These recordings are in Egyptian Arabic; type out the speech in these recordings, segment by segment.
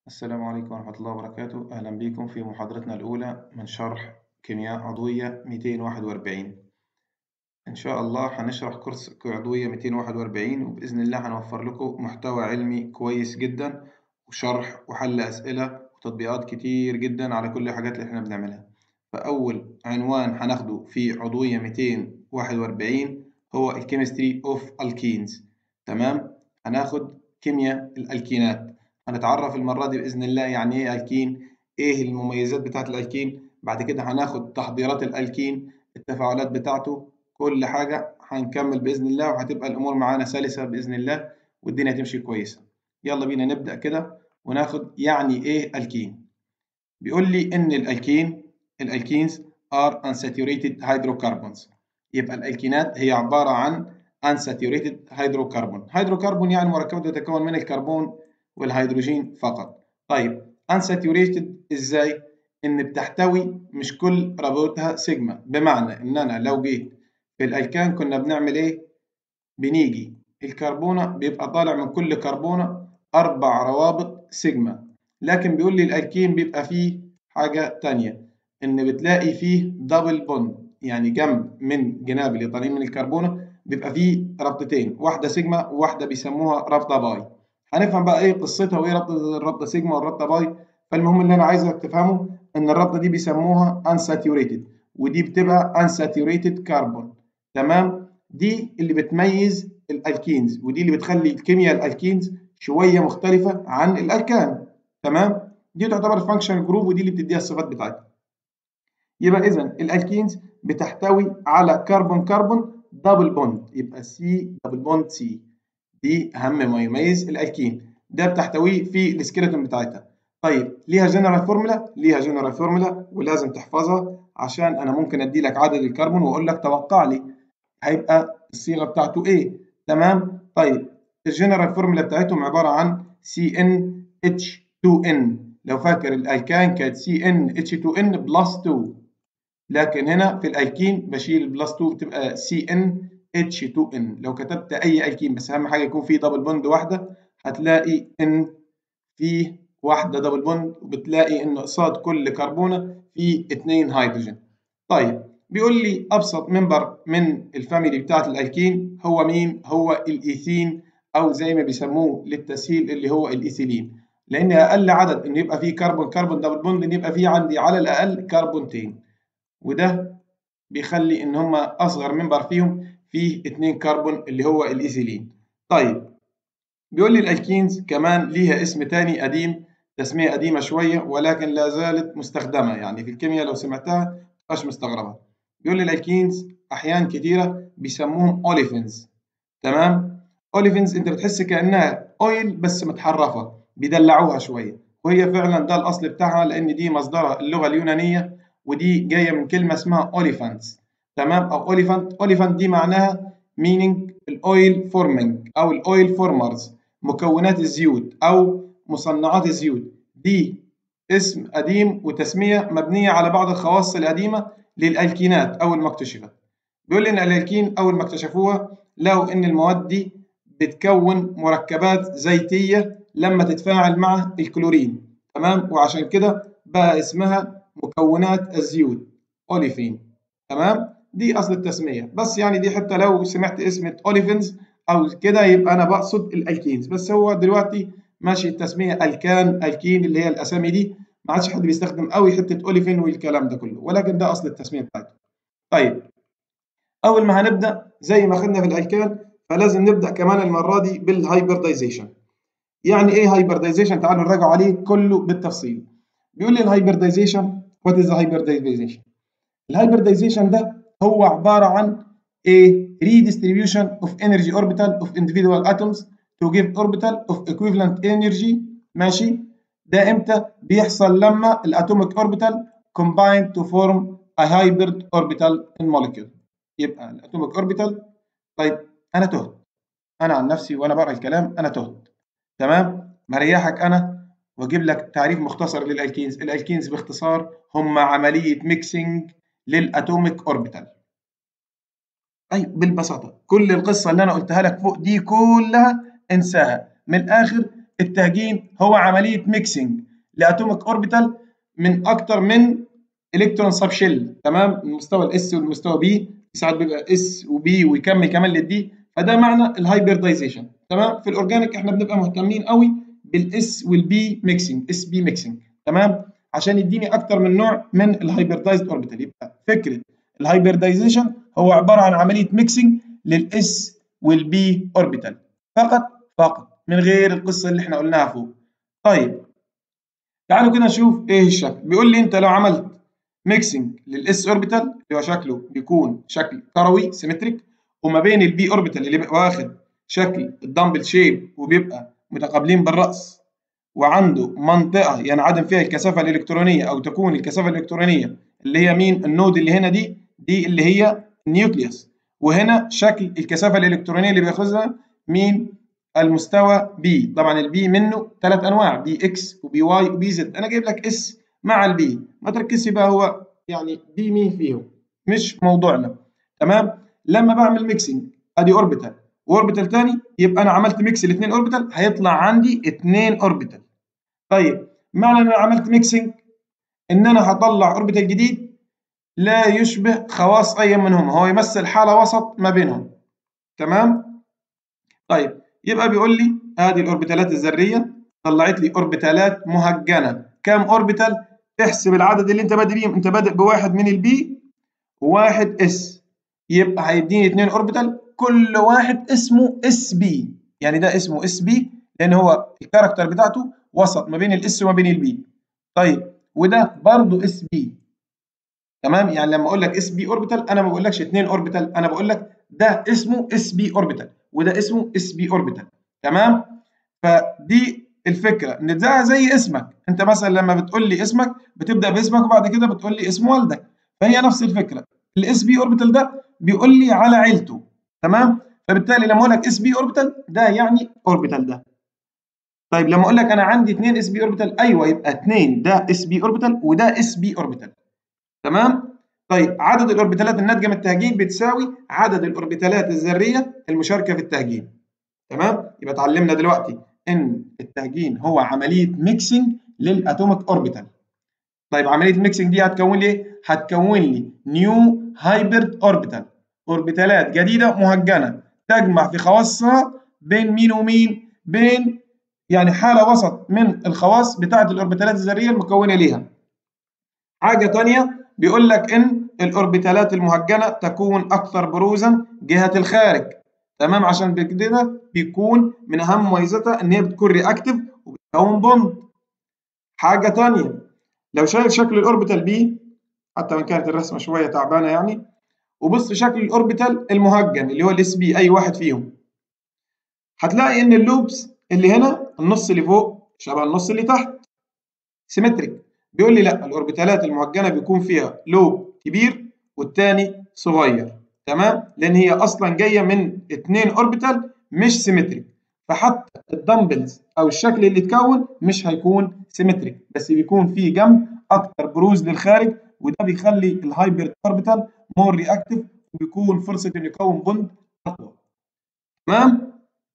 السلام عليكم ورحمة الله وبركاته أهلا بكم في محاضرتنا الأولى من شرح كيمياء عضوية 241 إن شاء الله هنشرح كورس عضوية 241 وبإذن الله هنوفر لكم محتوى علمي كويس جدا وشرح وحل أسئلة وتطبيقات كتير جدا على كل الحاجات اللي احنا بنعملها فأول عنوان هناخده في عضوية 241 هو الكيمستري أوف الكينز تمام هناخد كيمياء الألكينات هنتعرف المرة دي بإذن الله يعني إيه ألكين إيه المميزات بتاعة الألكين بعد كده هناخد تحضيرات الألكين التفاعلات بتاعته كل حاجة هنكمل بإذن الله وهتبقى الأمور معانا سلسة بإذن الله والدنيا تمشي كويسة يلا بينا نبدأ كده وناخد يعني إيه ألكين بيقول لي إن الألكين الألكينز are unsaturated hydrocarbons يبقى الألكينات هي عبارة عن unsaturated hydrocarbon hydrocarbon يعني مركبات تتكون من الكربون والهيدروجين فقط طيب unsaturated ازاي ان بتحتوي مش كل روابطها سيجما بمعنى ان انا لو جيت في الالكان كنا بنعمل ايه بنيجي الكربونه بيبقى طالع من كل كربونه اربع روابط سيجما لكن بيقول لي الالكين بيبقى فيه حاجه تانية ان بتلاقي فيه دبل بوند يعني جنب من جناب اللي طالعين من الكربونه بيبقى فيه رابطتين واحده سيجما وواحده بيسموها رابطه باي هنفهم بقى ايه قصتها وايه رابطه الرابطه سيجما والرابطه باي فالمهم اللي انا عايزك تفهمه ان الرابطه دي بيسموها unsaturated ودي بتبقى unsaturated كربون تمام دي اللي بتميز الالكينز ودي اللي بتخلي الكيمياء الالكينز شويه مختلفه عن الالكان تمام دي تعتبر فانكشنال جروب ودي اللي بتديها الصفات بتاعتها يبقى اذا الالكينز بتحتوي على كربون كربون دبل بوند يبقى سي دبل بوند سي دي اهم ما يميز الالكين ده بتحتويه في السكيلتون بتاعتها طيب ليها جنرال فورمولا ليها جنرال فورمولا ولازم تحفظها عشان انا ممكن ادي لك عدد الكربون واقول لك توقع لي هيبقى الصيغه بتاعته ايه تمام طيب الجنرال فورمولا بتاعتهم عباره عن CnH2n لو فاكر الالكان كانت CnH2n بلس 2 لكن هنا في الالكين بشيل البلس 2 بتبقى CN H2N لو كتبت أي ألكين بس أهم حاجة يكون فيه دبل بوند واحدة هتلاقي إن فيه واحدة دبل بوند وبتلاقي إن قصاد كل كربونة فيه اتنين هيدروجين. طيب بيقول لي أبسط ممبر من الفاميلي بتاعت الألكين هو مين؟ هو الإيثين أو زي ما بيسموه للتسهيل اللي هو الإيثيلين. لأن أقل عدد إنه يبقى فيه كربون كربون دبل بوند إن يبقى فيه عندي على الأقل كربونتين. وده بيخلي إن هما أصغر ممبر فيهم فيه اتنين كربون اللي هو الإيثيلين. طيب بيقول لي الألكينز كمان ليها اسم تاني قديم تسمية قديمة شوية ولكن لا زالت مستخدمة يعني في الكيمياء لو سمعتها مش مستغربة. بيقول لي الألكينز أحيان كتيرة بيسموهم أوليفينز تمام؟ أوليفينز أنت بتحس كأنها أويل بس متحرفة بيدلعوها شوية وهي فعلا ده الأصل بتاعها لأن دي مصدرها اللغة اليونانية ودي جاية من كلمة اسمها أوليفانتس تمام او اوليفانت اوليفانت دي معناها meaning الاويل فورمينج او الاويل فورمرز مكونات الزيوت او مصنعات الزيوت دي اسم قديم وتسميه مبنيه على بعض الخواص القديمه للالكينات اول ما اكتشفت بيقول لي ان الالكين اول ما اكتشفوها لقوا ان المواد دي بتكون مركبات زيتيه لما تتفاعل مع الكلورين تمام وعشان كده بقى اسمها مكونات الزيوت اوليفين تمام دي اصل التسميه بس يعني دي حتى لو سمعت اسم اوليفينز او كده يبقى انا بقصد الالكينز بس هو دلوقتي ماشي التسميه الكان الكين اللي هي الاسامي دي ما عادش حد بيستخدم قوي حته اوليفين والكلام ده كله ولكن ده اصل التسميه بتاعته طيب اول ما هنبدا زي ما خدنا في الالكان فلازم نبدا كمان المره دي بالهايبردايزيشن يعني ايه هايبردايزيشن تعالوا نراجع عليه كله بالتفصيل بيقول لي الهايبردايزيشن وات از هايبردايزيشن الهايبردايزيشن ده هو عبارة عن a redistribution of energy orbital of individual atoms to give orbital of equivalent energy ماشي ده امتى بيحصل لما الاتوميك orbital combine to form a hybrid orbital in molecule يبقى الاتوميك orbital طيب انا تهت انا عن نفسي وانا بقرا الكلام انا تهت تمام مريحك انا واجيب لك تعريف مختصر للالكينز الالكينز باختصار هم عمليه ميكسينج للاتوميك اوربيتال اي بالبساطه كل القصه اللي انا قلتها لك فوق دي كلها انساها من الاخر التهجين هو عمليه ميكسنج لاتوميك اوربيتال من اكتر من الكترون سب شيل تمام من مستوى الاس والمستوى بي ساعات بيبقى اس وبي ويكمل كمان للدي فده معنى الهايبردايزيشن تمام في الاورجانيك احنا بنبقى مهتمين قوي بالاس والبي ميكسنج اس بي ميكسنج تمام عشان يديني اكتر من نوع من الهايبردايزد اوربيتال يبقى فكره الهايبردايزيشن هو عباره عن عمليه ميكسنج للاس والبي اوربيتال فقط فقط من غير القصه اللي احنا قلناها فوق طيب تعالوا كده نشوف ايه الشكل بيقول لي انت لو عملت ميكسنج للاس اوربيتال اللي هو شكله بيكون شكل كروي سيمتريك وما بين البي اوربيتال اللي بيبقى واخد شكل الدمبل شيب وبيبقى متقابلين بالراس وعنده منطقه ينعدم فيها الكثافه الالكترونيه او تكون الكثافه الالكترونيه اللي هي مين النود اللي هنا دي دي اللي هي النيوكليوس وهنا شكل الكثافه الالكترونيه اللي بياخذها مين المستوى بي طبعا البي منه ثلاث انواع بي اكس وبي واي وبي زد انا جايب لك اس مع البي ما تركزش بقى هو يعني بي مين فيهم مش موضوعنا تمام لما بعمل ميكسنج ادي اوربيتال واوربيتال ثاني يبقى انا عملت ميكس الاثنين اوربيتال هيطلع عندي اثنين اوربيتال طيب معنى ان انا عملت ميكسنج ان انا هطلع اوربيتال جديد لا يشبه خواص اي منهم هو يمثل حاله وسط ما بينهم تمام طيب يبقى بيقول لي ادي الاوربيتالات الذريه طلعت لي اوربيتالات مهجنه كام اوربيتال احسب العدد اللي انت بادئ بيهم انت بادئ بواحد من البي وواحد اس يبقى هيديني اثنين اوربيتال كل واحد اسمه اس بي يعني ده اسمه اس بي لان هو الكاركتر بتاعته وسط ما بين الاس وما بين البي طيب وده برضه اس بي تمام يعني لما اقول لك اس بي اوربيتال انا ما بقولكش اثنين اوربيتال انا بقول لك ده اسمه اس بي اوربيتال وده اسمه اس بي اوربيتال تمام فدي الفكره ان ده زي اسمك انت مثلا لما بتقول لي اسمك بتبدا باسمك وبعد كده بتقول لي اسم والدك فهي نفس الفكره الاس بي اوربيتال ده بيقول لي على عيلته تمام فبالتالي لما اقول لك اس بي اوربيتال ده يعني اوربيتال ده طيب لما اقول لك انا عندي اثنين اس بي اوربيتال ايوه يبقى اثنين ده اس بي اوربيتال وده اس بي اوربيتال تمام طيب عدد الاوربيتالات الناتجه من التهجين بتساوي عدد الاوربيتالات الذريه المشاركه في التهجين تمام يبقى اتعلمنا دلوقتي ان التهجين هو عمليه ميكسنج للاتوميك اوربيتال طيب عمليه الميكسنج دي هتكون لي ايه هتكون لي نيو هايبرد اوربيتال اوربيتالات جديده مهجنه تجمع في خواصها بين مين ومين بين يعني حاله وسط من الخواص بتاعه الاوربيتالات الذريه المكونه ليها حاجه ثانيه بيقول لك ان الاوربيتالات المهجنه تكون اكثر بروزا جهه الخارج تمام عشان بكده بيكون من اهم مميزاتها ان هي بتكون رياكتيف وبتكون بوند حاجه ثانيه لو شايف شكل الاوربيتال بي حتى وان كانت الرسمه شويه تعبانه يعني وبص شكل الاوربيتال المهجن اللي هو الاس بي اي واحد فيهم هتلاقي ان اللوبس اللي هنا النص اللي فوق شبه النص اللي تحت سيمتريك بيقول لي لا الاوربيتالات المهجنه بيكون فيها لوب كبير والتاني صغير تمام لان هي اصلا جايه من اتنين اوربيتال مش سيمتريك فحتى الدمبلز او الشكل اللي اتكون مش هيكون سيمتريك بس بيكون فيه جنب اكتر بروز للخارج وده بيخلي الهايبرد اوربيتال مور رياكتيف وبيكون فرصه انه يكون بوند اقوى تمام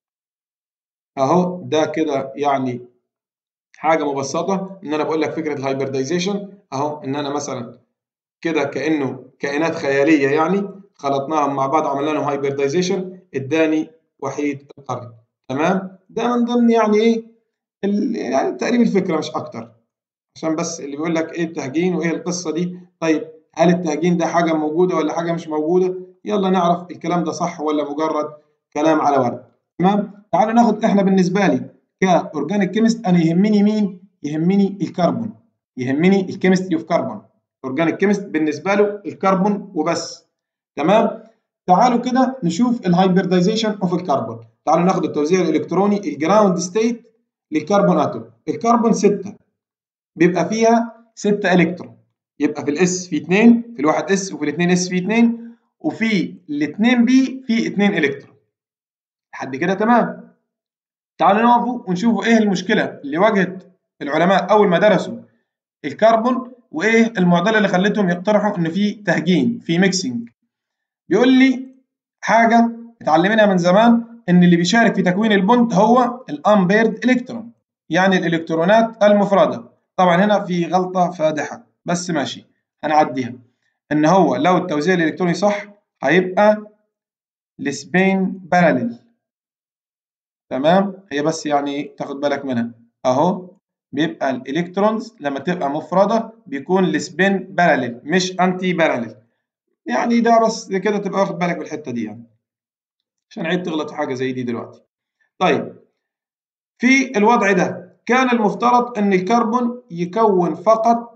اهو ده كده يعني حاجه مبسطه ان انا بقول لك فكره الهايبردايزيشن اهو ان انا مثلا كده كانه كائنات خياليه يعني خلطناهم مع بعض عملنا لهم هايبردايزيشن اداني وحيد القرن تمام ده من ضمن يعني ايه يعني تقريب الفكره مش اكتر عشان بس اللي بيقول لك ايه التهجين وايه القصه دي طيب هل التهجين ده حاجه موجوده ولا حاجه مش موجوده يلا نعرف الكلام ده صح ولا مجرد كلام على ورق تمام تعالوا ناخد احنا بالنسبه لي كاورجانيك كيمست انا يهمني مين يهمني الكربون يهمني الكيمستري اوف كربون اورجانيك كيمست بالنسبه له الكربون وبس تمام تعالوا كده نشوف الهايبردايزيشن اوف الكربون تعالوا ناخد التوزيع الالكتروني الجراوند ستيت للكربون اتوم الكربون 6 بيبقى فيها 6 الكترون يبقى في الاس في 2 في الواحد اس وفي الاثنين اس في 2 وفي الاثنين بي في 2 الكترون لحد كده تمام تعالوا نقف ونشوفوا ايه المشكله اللي واجهت العلماء اول ما درسوا الكربون وايه المعضله اللي خلتهم يقترحوا ان في تهجين في ميكسنج بيقول لي حاجه اتعلمناها من زمان ان اللي بيشارك في تكوين البوند هو الامبيرد الكترون يعني الالكترونات المفرده طبعا هنا في غلطه فادحه بس ماشي هنعديها ان هو لو التوزيع الالكتروني صح هيبقى السبين باراليل تمام هي بس يعني تاخد بالك منها اهو بيبقى الالكترونز لما تبقى مفرده بيكون السبين باراليل مش انتي باراليل يعني ده بس كده تبقى واخد بالك بالحته دي يعني عشان عيب تغلط في حاجه زي دي دلوقتي طيب في الوضع ده كان المفترض ان الكربون يكون فقط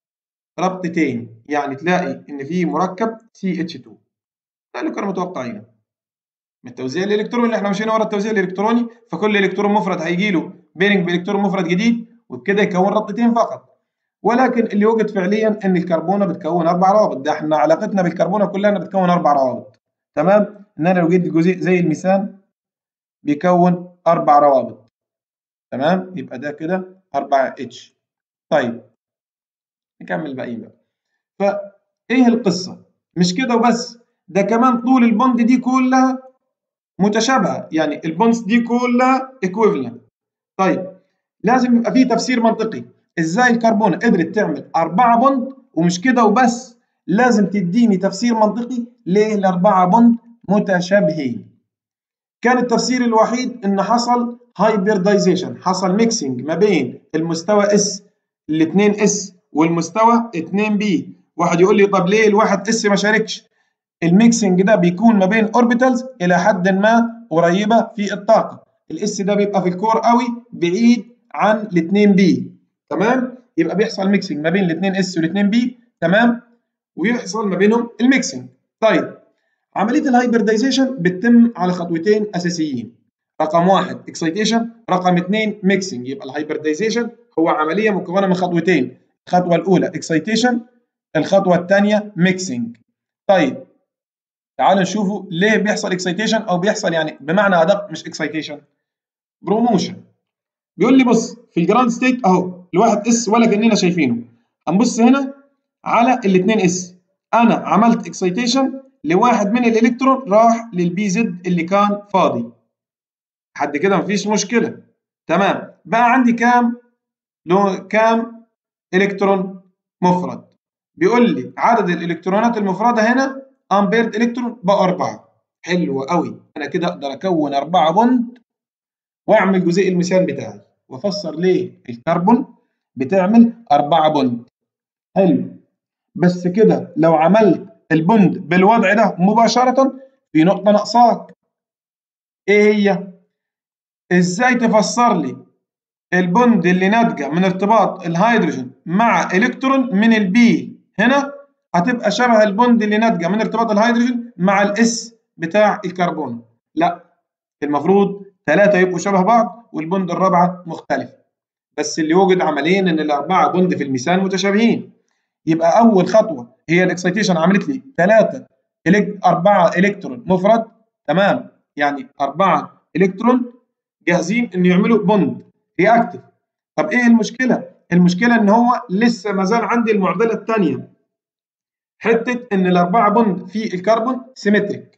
ربطتين يعني تلاقي ان في مركب CH2 ده اللي كنا متوقعينه من التوزيع الالكتروني اللي احنا ماشيين ورا التوزيع الالكتروني فكل الكترون مفرد هيجي له بيرنج بالكترون مفرد جديد وبكده يكون ربطتين فقط ولكن اللي وجد فعليا ان الكربونه بتكون اربع روابط ده احنا علاقتنا بالكربونه كلها انها بتكون اربع روابط تمام ان انا لو جيت جزيء زي الميثان بيكون اربع روابط تمام يبقى ده كده 4 اتش طيب نكمل الباقيين بقى فايه القصه مش كده وبس ده كمان طول البوند دي كلها متشابهه يعني البوندز دي كلها ايكويفالنت طيب لازم يبقى في تفسير منطقي ازاي الكربون قدرت تعمل أربعة بوند ومش كده وبس لازم تديني تفسير منطقي ليه الأربعة بوند متشابهين كان التفسير الوحيد ان حصل هايبردايزيشن حصل ميكسينج ما بين المستوى اس الاثنين اس والمستوى 2 بي واحد يقول لي طب ليه الواحد اس ما شاركش الميكسينج ده بيكون ما بين اوربيتالز الى حد ما قريبه في الطاقه الاس ده بيبقى في الكور قوي بعيد عن الاثنين بي تمام يبقى بيحصل ميكسينج ما بين الاثنين اس والاثنين بي تمام ويحصل ما بينهم الميكسينج طيب عمليه الهايبردايزيشن بتتم على خطوتين اساسيين رقم واحد اكسيتيشن رقم اثنين ميكسينج يبقى الهايبردايزيشن هو عمليه مكونه من خطوتين الخطوه الاولى اكسيتيشن الخطوه الثانيه ميكسينج طيب تعالوا نشوفوا ليه بيحصل اكسيتيشن او بيحصل يعني بمعنى ادق مش اكسيتيشن بروموشن بيقول لي بص في الجراوند ستيت اهو الواحد اس ولا كاننا شايفينه هنبص هنا على الاثنين اس انا عملت اكسيتيشن لواحد من الالكترون راح للبي زد اللي كان فاضي لحد كده مفيش مشكله تمام بقى عندي كام لو كام الكترون مفرد بيقول لي عدد الالكترونات المفرده هنا امبيرد الكترون بقى اربعه حلو قوي انا كده اقدر اكون اربعه بوند واعمل جزيء المثال بتاعي وافسر ليه الكربون بتعمل اربعه بوند حلو بس كده لو عملت البوند بالوضع ده مباشره في نقطه ناقصاك ايه هي ازاي تفسر لي البوند اللي ناتجه من ارتباط الهيدروجين مع الكترون من البي هنا هتبقى شبه البوند اللي ناتجه من ارتباط الهيدروجين مع الاس بتاع الكربون لا المفروض ثلاثه يبقوا شبه بعض والبوند الرابعه مختلفه بس اللي وجد عمليا ان الاربعه بوند في الميثان متشابهين يبقى اول خطوه هي الاكسيتيشن عملت لي ثلاثه إلك... اربعه الكترون مفرد تمام يعني اربعه الكترون جاهزين انه يعملوا بوند رياكتيف طب ايه المشكله المشكله ان هو لسه ما زال عندي المعضله الثانيه حته ان الاربعه بوند في الكربون سيمتريك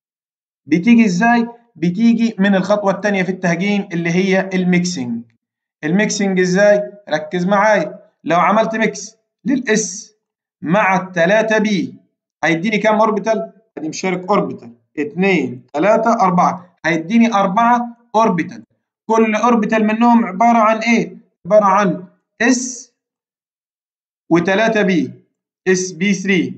بتيجي ازاي بتيجي من الخطوه الثانيه في التهجين اللي هي الميكسينج الميكسينج ازاي ركز معايا لو عملت ميكس للاس مع الثلاثه بي هيديني كام اوربيتال ادي مشارك اوربيتال 2 3 4 هيديني 4 اوربيتال كل اوربيتال منهم عباره عن ايه عباره عن اس و3 بي اس بي 3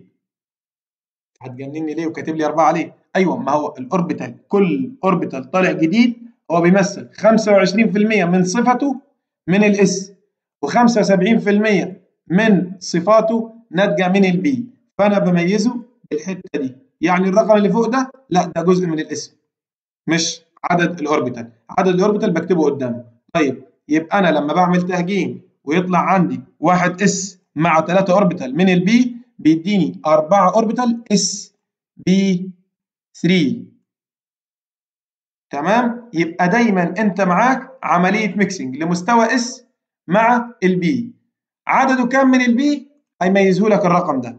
هتجنني ليه وكاتب لي 4 ليه ايوه ما هو الاوربيتال كل اوربيتال طالع جديد هو بيمثل 25% من صفته من الاس و75% من صفاته ناتجه من البي فانا بميزه بالحته دي يعني الرقم اللي فوق ده لا ده جزء من الاسم مش عدد الاوربيتال عدد الاوربيتال بكتبه قدامه طيب يبقى انا لما بعمل تهجين ويطلع عندي واحد اس مع 3 اوربيتال من البي بيديني 4 اوربيتال اس بي 3 تمام يبقى دايما انت معاك عمليه ميكسنج لمستوى اس مع البي عدده كام من البي هيميزه لك الرقم ده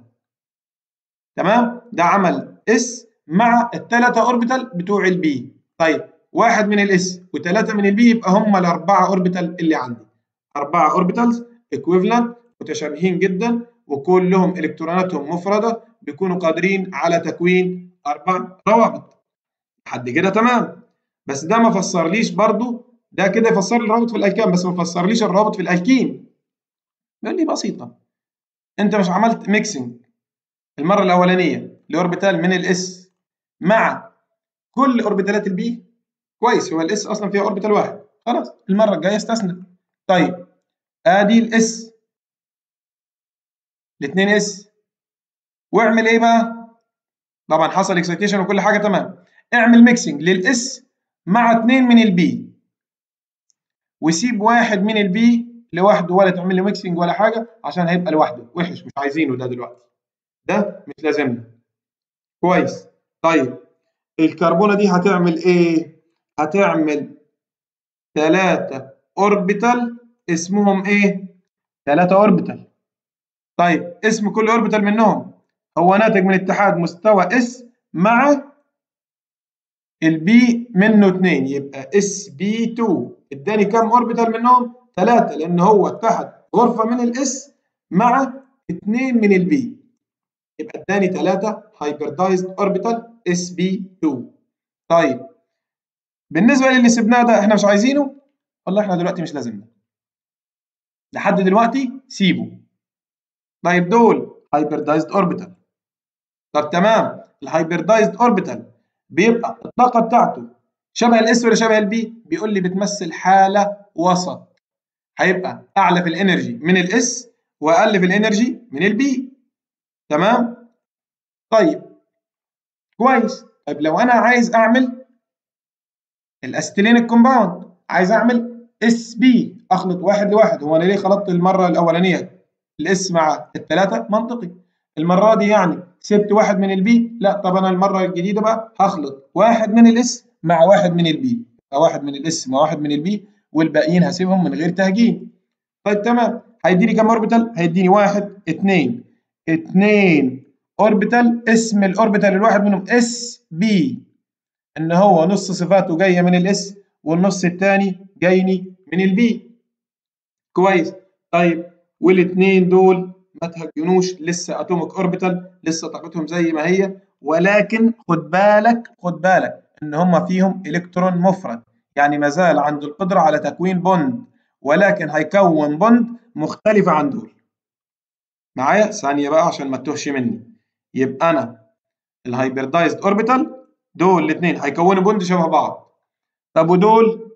تمام ده عمل اس مع الثلاثه اوربيتال بتوع البي طيب واحد من الاس وثلاثه من البي يبقى هم الاربعه اوربيتال اللي عندي اربعه اوربيتالز ايكويفالنت متشابهين جدا وكلهم الكتروناتهم مفرده بيكونوا قادرين على تكوين اربع روابط لحد كده تمام بس ده ما فسرليش برضو ده كده يفسر لي الروابط في الالكان بس ما فسرليش الروابط في الالكين يقول لي بسيطه انت مش عملت ميكسنج المره الاولانيه لاوربيتال من الاس مع كل اوربيتالات البي كويس هو الاس اصلا فيها اوربيتال واحد خلاص المره الجايه استثنى طيب ادي الاس الاثنين اس واعمل ايه بقى طبعا حصل اكسيتيشن وكل حاجه تمام اعمل ميكسنج للاس مع اثنين من البي وسيب واحد من البي لوحده ولا تعمل له ميكسنج ولا حاجه عشان هيبقى لوحده وحش مش عايزينه ده دلوقتي ده مش لازمنا كويس طيب الكربونه دي هتعمل ايه هتعمل ثلاثة اوربيتال اسمهم ايه ثلاثة اوربيتال طيب اسم كل اوربيتال منهم هو ناتج من اتحاد مستوى اس مع البي منه 2 يبقى اس بي 2 اداني كام اوربيتال منهم؟ ثلاثة لان هو اتحد غرفة من الاس مع 2 من البي يبقى اداني ثلاثة هايبردايزد اوربيتال اس بي 2 طيب بالنسبة للي سبناه ده احنا مش عايزينه والله احنا دلوقتي مش لازمنا لحد دلوقتي سيبه طيب دول هايبردايزد اوربيتال طب تمام الهايبردايزد اوربيتال بيبقى الطاقه بتاعته شبه الاس ولا شبه البي بيقول لي بتمثل حاله وسط هيبقى اعلى في الانرجي من الاس واقل في الانرجي من البي تمام طيب كويس طيب لو انا عايز اعمل الاستيلين الكومباوند عايز اعمل اس بي اخلط واحد لواحد هو انا ليه خلطت المره الاولانيه الاس مع الثلاثه منطقي المره دي يعني سبت واحد من البي لا طب انا المره الجديده بقى هخلط واحد من الاس مع واحد من البي او واحد من الاس مع واحد من البي والباقيين هسيبهم من غير تهجين طيب تمام هيديني كام اوربيتال هيديني واحد اثنين اثنين اوربيتال اسم الاوربيتال الواحد منهم اس بي ان هو نص صفاته جايه من الاس والنص الثاني جايني من البي كويس طيب والاثنين دول ما تهجنوش لسه اتوميك اوربيتال لسه طاقتهم زي ما هي ولكن خد بالك خد بالك ان هم فيهم الكترون مفرد يعني ما زال عنده القدره على تكوين بوند ولكن هيكون بوند مختلفه عن دول معايا ثانيه بقى عشان ما تتوهش مني يبقى انا الهايبردايزد اوربيتال دول الاثنين هيكونوا بوند شبه بعض طب ودول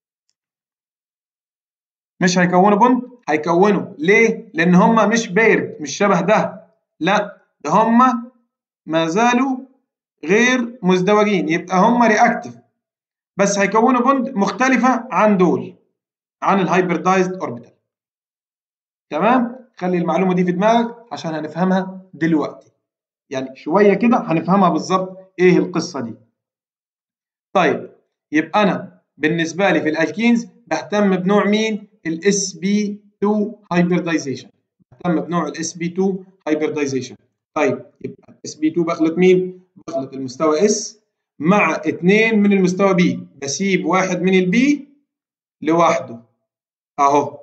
مش هيكونوا بوند هيكونوا ليه لان هم مش بيرد مش شبه ده لا ده هم ما زالوا غير مزدوجين يبقى هم رياكتيف بس هيكونوا بوند مختلفه عن دول عن الهايبردايزد اوربيتال تمام خلي المعلومه دي في دماغك عشان هنفهمها دلوقتي يعني شويه كده هنفهمها بالظبط ايه القصه دي طيب يبقى انا بالنسبه لي في الالكينز بهتم بنوع مين الاس بي 2 هايبردايزيشن بهتم بنوع الاس بي 2 هايبردايزيشن طيب يبقى الاس بي 2 بخلط مين بخلط المستوى اس مع اثنين من المستوى بي بسيب واحد من البي لوحده اهو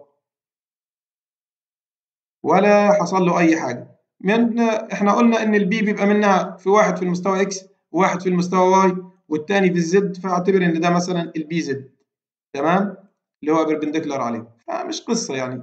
ولا حصل له اي حاجه من احنا قلنا ان البي بيبقى منها في واحد في المستوى اكس وواحد في المستوى واي والتاني في الزد فاعتبر ان ده مثلا البي زد تمام اللي هو بيربنديكولار عليه فمش قصه يعني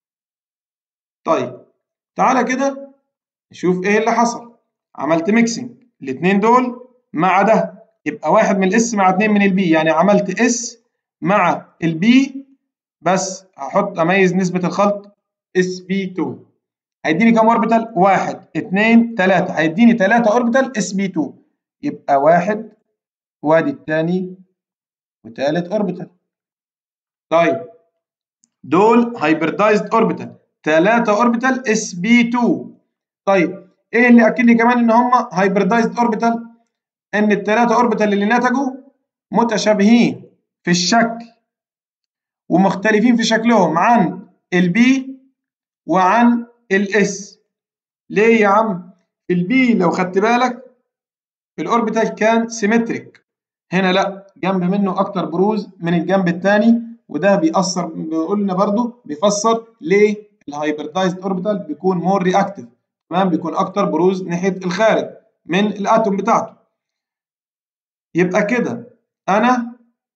طيب تعالى كده نشوف ايه اللي حصل عملت ميكسنج الاثنين دول مع ده يبقى واحد من الاس مع اثنين من البي يعني عملت اس مع البي بس هحط اميز نسبه الخلط اس بي 2 هيديني كام اوربيتال؟ واحد اثنين ثلاثة هيديني ثلاثة اوربيتال اس بي 2 يبقى واحد وادي الثاني وثالث اوربيتال طيب دول هايبردايزد اوربيتال ثلاثة اوربيتال اس بي 2 طيب ايه اللي اكد لي كمان ان هم هايبردايزد اوربيتال؟ ان الثلاثة اوربيتال اللي نتجوا متشابهين في الشكل ومختلفين في شكلهم عن البي وعن الاس ليه يا عم البي لو خدت بالك الاوربيتال كان سيمتريك هنا لا جنب منه اكتر بروز من الجنب الثاني وده بيأثر بيقول لنا برضه بيفسر ليه الهايبردايزد اوربيتال بيكون مور رياكتيف تمام بيكون اكتر بروز ناحيه الخارج من الاتوم بتاعته يبقى كده انا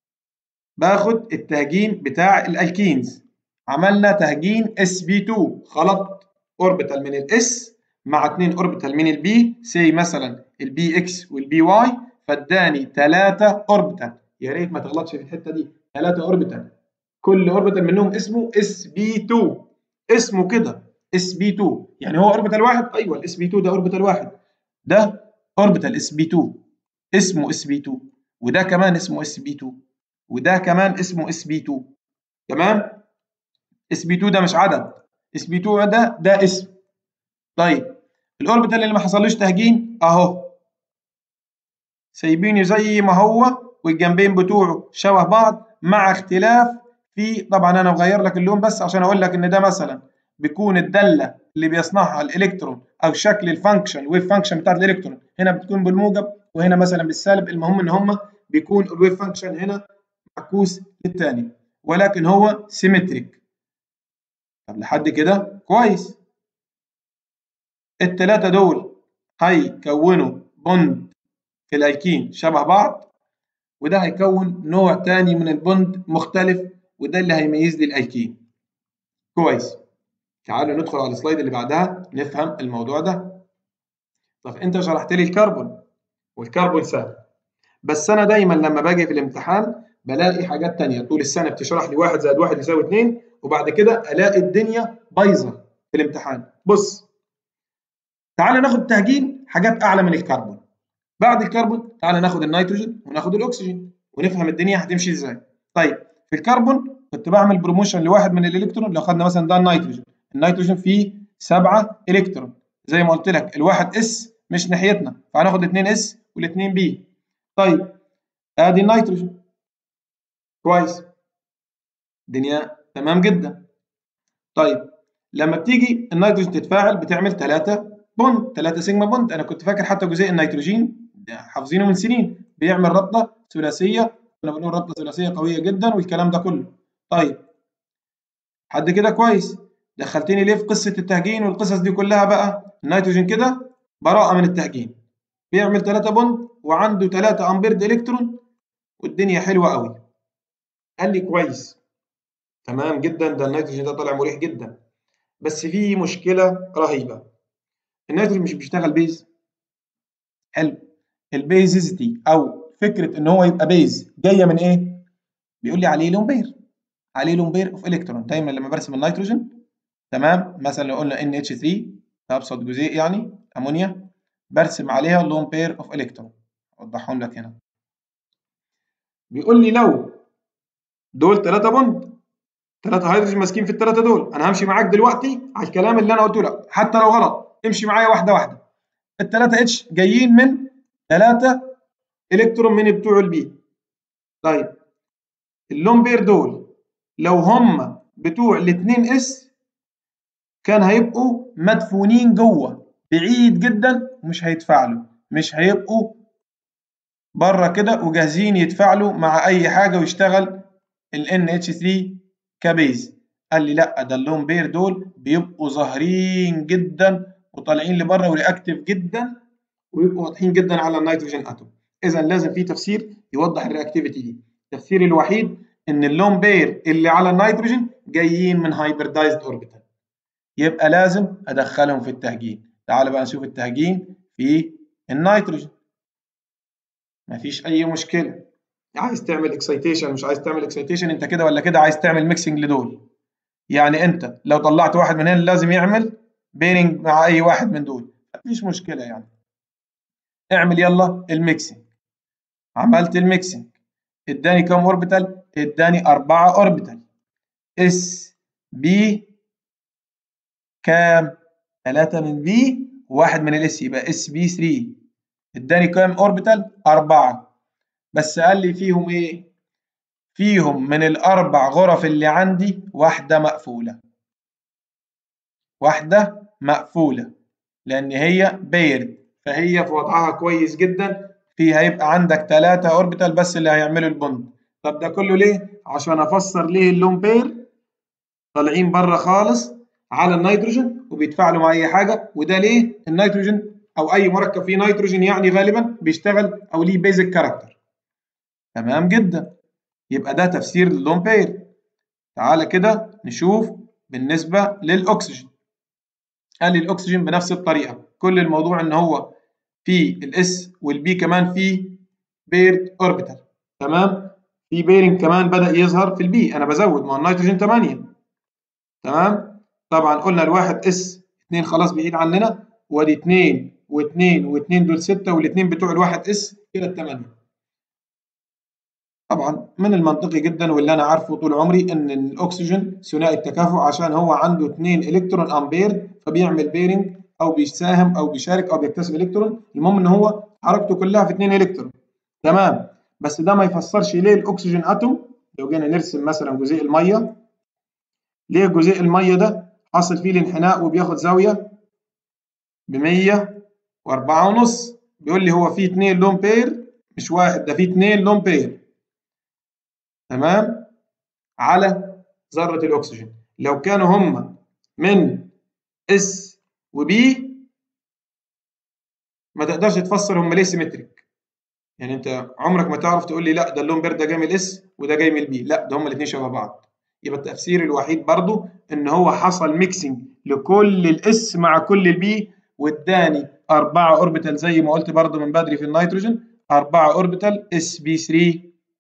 باخد التهجين بتاع الالكينز عملنا تهجين اس بي 2 خلطت اوربيتال من الاس مع اثنين اوربيتال من البي سي مثلا البي اكس والبي واي فاداني ثلاثه اوربيتال يا ريت ما تغلطش في الحته دي ثلاثه اوربيتال كل اوربيتال منهم اسمه اس بي 2 اسمه كده اس بي 2 يعني هو اوربيتال واحد ايوه الاس بي 2 ده اوربيتال واحد ده اوربيتال اس بي 2 اسمه اس بي 2 وده كمان اسمه اس بي 2 وده كمان اسمه اس بي 2 تمام اس بي 2 ده مش عدد اس بي 2 ده ده اسم طيب الاوربيتال اللي ما حصلوش تهجين اهو سايبينه زي ما هو والجنبين بتوعه شبه بعض مع اختلاف في طبعا انا مغير لك اللون بس عشان اقول لك ان ده مثلا بيكون الداله اللي بيصنعها الالكترون او شكل الفانكشن الويف فانكشن بتاعت الالكترون هنا بتكون بالموجب وهنا مثلا بالسالب المهم ان هم بيكون الويف فانكشن هنا معكوس للثاني ولكن هو سيمتريك طب لحد كده كويس الثلاثه دول هيكونوا بوند في الالكين شبه بعض وده هيكون نوع تاني من البوند مختلف وده اللي هيميز لي الالكين كويس تعالوا ندخل على السلايد اللي بعدها نفهم الموضوع ده طب انت شرحت لي الكربون والكربون سهل بس انا دايما لما باجي في الامتحان بلاقي حاجات تانية طول السنه بتشرح لي واحد زائد واحد يساوي اتنين وبعد كده الاقي الدنيا بايظه في الامتحان بص تعال ناخد تهجين حاجات اعلى من الكربون بعد الكربون تعال ناخد النيتروجين وناخد الاكسجين ونفهم الدنيا هتمشي ازاي طيب في الكربون كنت بعمل بروموشن لواحد من الالكترون لو خدنا مثلا ده النيتروجين النيتروجين فيه سبعة الكترون زي ما قلت لك الواحد اس مش ناحيتنا فهناخد الاثنين اس والاثنين بي طيب ادي النيتروجين كويس الدنيا تمام جدا طيب لما بتيجي النيتروجين تتفاعل بتعمل ثلاثة بوند ثلاثة سيجما بوند انا كنت فاكر حتى جزيء النيتروجين حافظينه من سنين بيعمل رابطة ثلاثية كنا بنقول رابطة ثلاثية قوية جدا والكلام ده كله طيب حد كده كويس دخلتني ليه في قصة التهجين والقصص دي كلها بقى النيتروجين كده براءة من التهجين بيعمل 3 بوند وعنده 3 امبيرد الكترون والدنيا حلوة قوي قال لي كويس تمام جدا ده النيتروجين ده طالع مريح جدا بس في مشكلة رهيبة النيتروجين مش بيشتغل بيز حلو البيزيزيتي او فكرة ان هو يبقى بيز جاية من ايه؟ بيقول لي عليه لومبير عليه لومبير اوف الكترون دايما لما برسم النيتروجين تمام مثلا لو قلنا ان اتش 3 ابسط جزيء يعني امونيا برسم عليها لون بير اوف الكترون اوضحهم لك هنا بيقول لي لو دول 3 بوند 3 هيدروجين ماسكين في الثلاثه دول انا همشي معاك دلوقتي على الكلام اللي انا قلته لك حتى لو غلط امشي معايا واحده واحده الثلاثه اتش جايين من 3 الكترون من بتوع البي طيب اللون بير دول لو هم بتوع الاثنين اس كان هيبقوا مدفونين جوه بعيد جدا ومش هيتفاعلوا مش هيبقوا بره كده وجاهزين يتفاعلوا مع اي حاجه ويشتغل ال NH3 كبيز قال لي لا ده اللون بير دول بيبقوا ظاهرين جدا وطالعين لبره ورياكتيف جدا ويبقوا واضحين جدا على النيتروجين اتوم اذا لازم في تفسير يوضح الرياكتيفيتي دي التفسير الوحيد ان اللون بير اللي على النيتروجين جايين من هايبردايزد اوربيتال يبقى لازم ادخلهم في التهجين تعال بقى نشوف التهجين في النيتروجين مفيش اي مشكله عايز تعمل اكسيتيشن مش عايز تعمل اكسيتيشن انت كده ولا كده عايز تعمل ميكسنج لدول يعني انت لو طلعت واحد من هنا لازم يعمل بيرنج مع اي واحد من دول مفيش مشكله يعني اعمل يلا الميكسنج عملت الميكسنج اداني كام اوربيتال اداني أربعة اوربيتال اس بي كام 3 من بي وواحد من الاس يبقى اس بي 3 اداني كام اوربيتال 4 بس قال لي فيهم ايه فيهم من الاربع غرف اللي عندي واحده مقفوله واحده مقفوله لان هي بيرد فهي في وضعها كويس جدا في هيبقى عندك ثلاثة اوربيتال بس اللي هيعملوا البوند طب ده كله ليه عشان افسر ليه اللون بير طالعين بره خالص على النيتروجين وبيتفاعلوا مع اي حاجه وده ليه النيتروجين او اي مركب فيه نيتروجين يعني غالبا بيشتغل او ليه بيزك كاركتر تمام جدا يبقى ده تفسير اللون بير تعالى كده نشوف بالنسبه للاكسجين قال لي الاكسجين بنفس الطريقه كل الموضوع ان هو في الاس والبي كمان في بيرد اوربيتال تمام في بيرنج كمان بدا يظهر في البي انا بزود ما هو النيتروجين 8 تمام طبعا قلنا الواحد اس 2 خلاص بعيد عننا وادي 2 و2 و2 دول 6 والاثنين بتوع الواحد اس كده الثمانيه طبعا من المنطقي جدا واللي انا عارفه طول عمري ان الاكسجين ثنائي التكافؤ عشان هو عنده 2 الكترون امبير فبيعمل بيرنج او بيساهم او بيشارك او بيكتسب الكترون المهم ان هو حركته كلها في 2 الكترون تمام بس ده ما يفسرش ليه الاكسجين اتوم لو جينا نرسم مثلا جزيء الميه ليه جزيء الميه ده حاصل فيه الانحناء وبياخد زاويه ب 104 ونص بيقول لي هو فيه 2 لون بير مش واحد ده فيه 2 لون بير تمام على ذره الاكسجين لو كانوا هم من اس وبي ما تقدرش تفسر هم ليه سيمتريك يعني انت عمرك ما تعرف تقول لي لا ده اللون بير ده جاي من الاس وده جاي من البي لا ده هم الاثنين شبه بعض يبقى التفسير الوحيد برضو ان هو حصل ميكسنج لكل الاس مع كل البي واداني أربعة اوربيتال زي ما قلت برضو من بدري في النيتروجين أربعة اوربيتال اس بي 3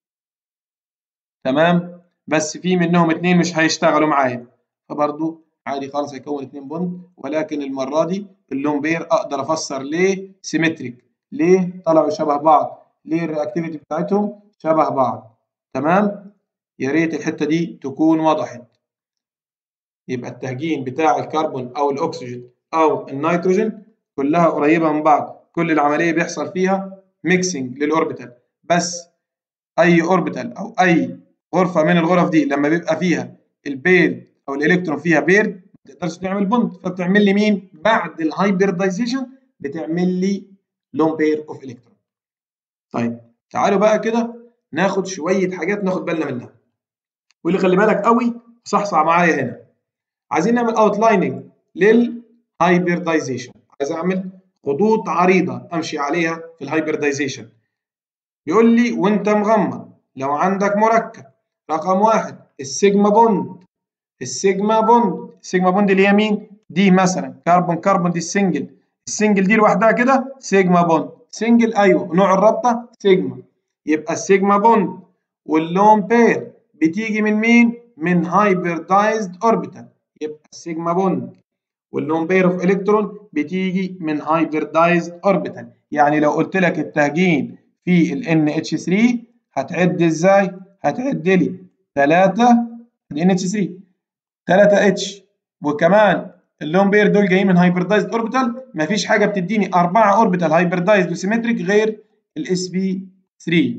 تمام بس في منهم اتنين مش هيشتغلوا معايا فبرضو عادي خالص هيكون اتنين بوند ولكن المرة دي اللون بير اقدر افسر ليه سيمتريك ليه طلعوا شبه بعض ليه الرياكتيفيتي بتاعتهم شبه بعض تمام يا ريت الحته دي تكون وضحت يبقى التهجين بتاع الكربون او الاكسجين او النيتروجين كلها قريبه من بعض كل العمليه بيحصل فيها ميكسنج للاوربيتال بس اي اوربيتال او اي غرفه من الغرف دي لما بيبقى فيها البيرد او الالكترون فيها بيرد ما تقدرش تعمل بوند فبتعمل لي مين بعد الهايبردايزيشن بتعمل لي لون بير اوف الكترون طيب تعالوا بقى كده ناخد شويه حاجات ناخد بالنا منها واللي خلي بالك قوي صحصح معايا هنا عايزين نعمل اوتلايننج للهايبردايزيشن عايز اعمل خطوط عريضه امشي عليها في الهايبردايزيشن بيقول لي وانت مغمض لو عندك مركب رقم واحد السيجما بوند السيجما بوند السيجما بوند اللي هي مين؟ دي مثلا كربون كربون دي السنجل السنجل دي لوحدها كده سيجما بوند سنجل ايوه نوع الرابطه سيجما يبقى السيجما بوند واللون بير بتيجي من مين؟ من هايبردايزد اوربيتال يبقى السيجما بوند واللون بير اوف الكترون بتيجي من هايبردايزد اوربيتال يعني لو قلت لك التهجين في ال NH3 هتعد ازاي؟ هتعد لي 3 ال NH3 3 اتش وكمان اللون بير دول جايين من هايبردايزد اوربيتال مفيش حاجه بتديني 4 اوربيتال هايبردايزد وسيمتريك غير الاس بي 3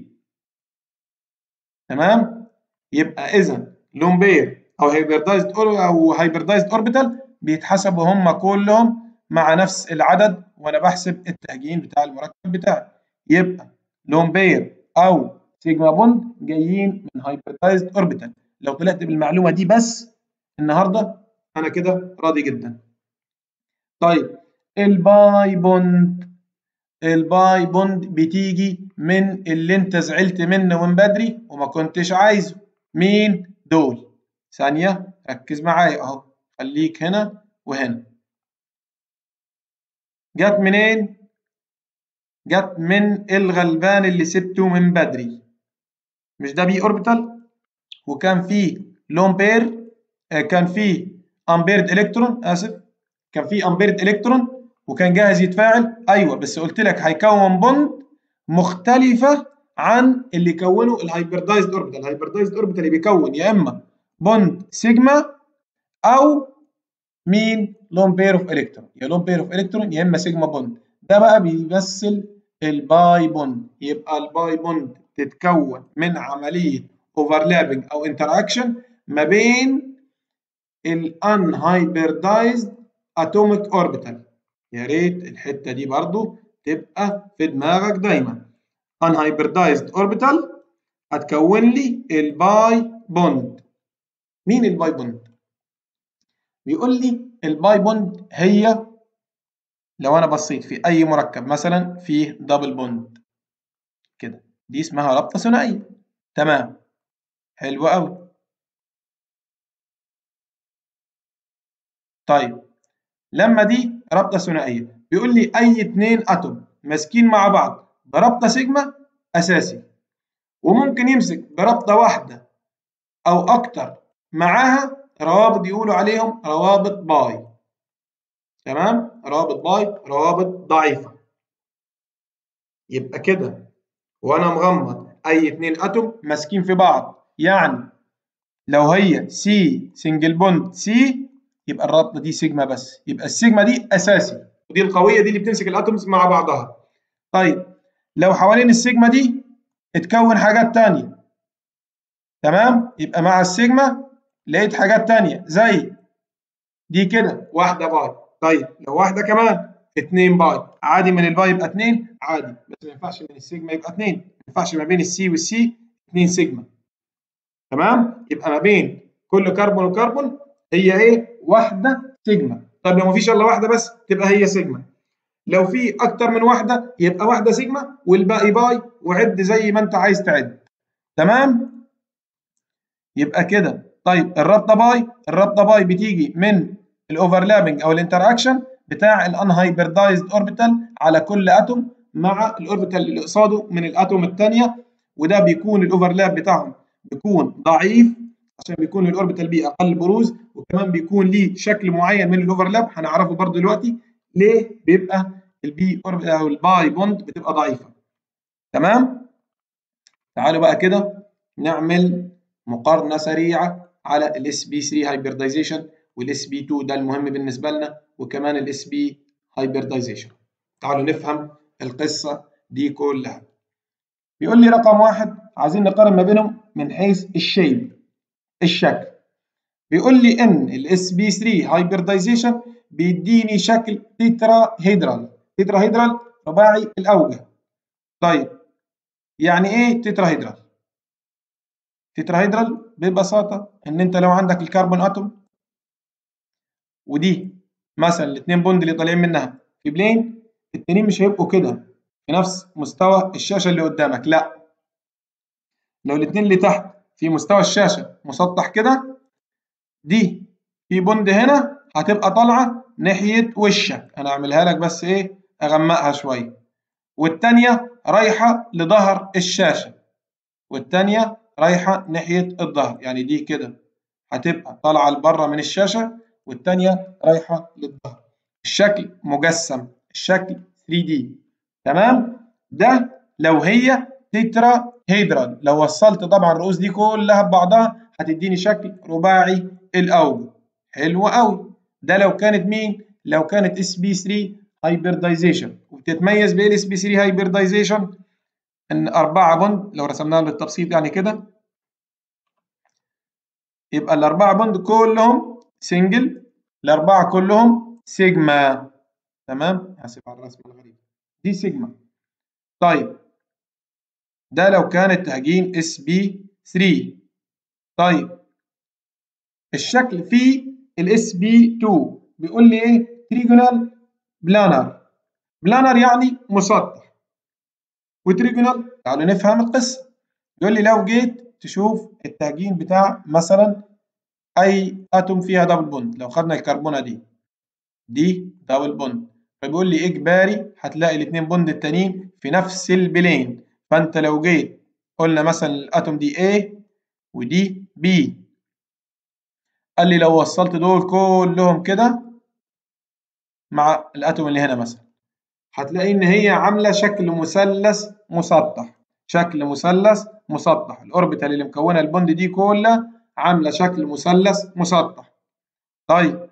تمام يبقى اذا لون بير او هايبردايزد او هايبردايزد اوربيتال بيتحسبوا هم كلهم مع نفس العدد وانا بحسب التهجين بتاع المركب بتاعي يبقى لون بير او سيجما بوند جايين من هايبردايزد اوربيتال لو طلعت بالمعلومه دي بس النهارده انا كده راضي جدا طيب الباي بوند الباي بوند بتيجي من اللي انت زعلت منه من بدري وما كنتش عايزه مين دول ثانيه ركز معايا اهو خليك هنا وهنا جت منين جت من الغلبان اللي سبته من بدري مش ده بي اوربيتال وكان فيه لون بير كان فيه امبيرد الكترون اسف كان فيه امبيرد الكترون وكان جاهز يتفاعل ايوه بس قلت لك هيكون بوند مختلفه عن اللي كونه الهايبردايزد اوربيتال الهايبردايزد اوربيتال اللي بيكون يا اما بوند سيجما او مين لون بير اوف الكترون يا لون بير اوف الكترون يا اما سيجما بوند ده بقى بيمثل الباي بوند يبقى الباي بوند تتكون من عمليه اوفرلابنج او انتراكشن ما بين الانهايبردايزد اتوميك اوربيتال يا ريت الحته دي برضو تبقى في دماغك دايما unhybridized orbital هتكون لي الباي بوند مين الباي بوند بيقول لي الباي بوند هي لو انا بصيت في اي مركب مثلا فيه دبل بوند كده دي اسمها رابطه ثنائيه تمام حلو قوي طيب لما دي رابطه ثنائيه بيقول لي اي اتنين اتوم ماسكين مع بعض برابطه سيجما اساسي وممكن يمسك برابطه واحده او اكتر معاها روابط يقولوا عليهم روابط باي تمام روابط باي روابط ضعيفه يبقى كده وانا مغمض اي اتنين اتوم ماسكين في بعض يعني لو هي سي سنجل بوند سي يبقى الرابطه دي سيجما بس يبقى السيجما دي اساسي ودي القويه دي اللي بتمسك الاتومز مع بعضها طيب لو حوالين السيجما دي اتكون حاجات تانية تمام يبقى مع السيجما لقيت حاجات تانية زي دي كده واحده باي طيب لو واحده كمان اتنين باي عادي من الباي يبقى اتنين عادي بس ما ينفعش من السيجما يبقى اتنين ما ينفعش ما بين السي والسي اتنين سيجما تمام يبقى ما بين كل كربون وكربون هي ايه واحده سيجما طب لو ما فيش الا واحده بس تبقى هي سيجما لو في اكتر من واحده يبقى واحده سيجما والباقي باي وعد زي ما انت عايز تعد تمام يبقى كده طيب الرابطه باي الرابطه باي بتيجي من الاوفرلابنج او الانتراكشن بتاع الانهايبردايزد اوربيتال على كل اتوم مع الاوربيتال اللي قصاده من الاتوم الثانيه وده بيكون الاوفرلاب بتاعهم بيكون ضعيف عشان بيكون الاوربيتال بي اقل بروز وكمان بيكون ليه شكل معين من الاوفرلاب هنعرفه برضو دلوقتي ليه بيبقى البي او الباي بوند بتبقى ضعيفه تمام تعالوا بقى كده نعمل مقارنه سريعه على الاس بي 3 هايبردايزيشن والاس بي 2 ده المهم بالنسبه لنا وكمان الاس بي هايبردايزيشن تعالوا نفهم القصه دي كلها بيقول لي رقم واحد عايزين نقارن ما بينهم من حيث الشيب الشكل بيقول لي ان الاس بي 3 هايبردايزيشن بيديني شكل تيترا هيدرال تيترا هيدرال رباعي الاوجه طيب يعني ايه تيترا هيدرال تيترا هيدرال ببساطه ان انت لو عندك الكربون اتوم ودي مثلا الاثنين بوند اللي طالعين منها في بلين التانيين مش هيبقوا كده في نفس مستوى الشاشه اللي قدامك لا لو الاثنين اللي تحت في مستوى الشاشه مسطح كده دي في بوند هنا هتبقى طالعه ناحيه وشك انا اعملها لك بس ايه اغمقها شويه والتانيه رايحه لظهر الشاشه والتانيه رايحه ناحيه الظهر يعني دي كده هتبقى طالعه لبره من الشاشه والتانيه رايحه للظهر الشكل مجسم الشكل 3D تمام ده لو هي تترا هيدرال لو وصلت طبعا الرؤوس دي كلها ببعضها هتديني شكل رباعي الاوجه حلو قوي ده لو كانت مين لو كانت اس بي 3 هايبردايزيشن وبتتميز بايه الاس بي 3 هايبردايزيشن ان أربعة بوند لو رسمناها بالتبسيط يعني كده يبقى الأربعة بوند كلهم سنجل الأربعة كلهم سيجما تمام هسيب على الرسمة الغريبة دي سيجما طيب ده لو كان التهجين اس بي 3 طيب الشكل في الاس بي 2 بيقول لي ايه تريجونال بلانر بلانر يعني مسطح وتريجونال تعالوا نفهم القصه يقول لي لو جيت تشوف التهجين بتاع مثلا اي اتوم فيها دبل بوند لو خدنا الكربونه دي دي دبل بوند فبيقول لي اجباري هتلاقي الاثنين بوند التانيين في نفس البلين فانت لو جيت قلنا مثلا الاتوم دي A ودي B قال لي لو وصلت دول كلهم كده مع الاتوم اللي هنا مثلا هتلاقي ان هي عامله شكل مثلث مسطح شكل مثلث مسطح الاوربيتال اللي مكونه البوند دي كلها عامله شكل مثلث مسطح طيب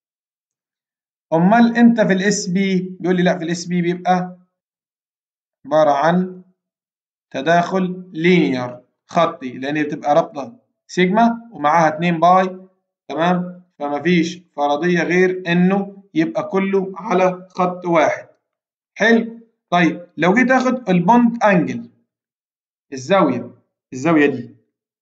امال انت في الاس بي بيقول لي لا في الاس بي بيبقى عباره عن تداخل لينير خطي لان بتبقى رابطه سيجما ومعاها 2 باي تمام فما فيش فرضيه غير انه يبقى كله على خط واحد حلو طيب لو جيت اخد البوند انجل الزاوية الزاوية دي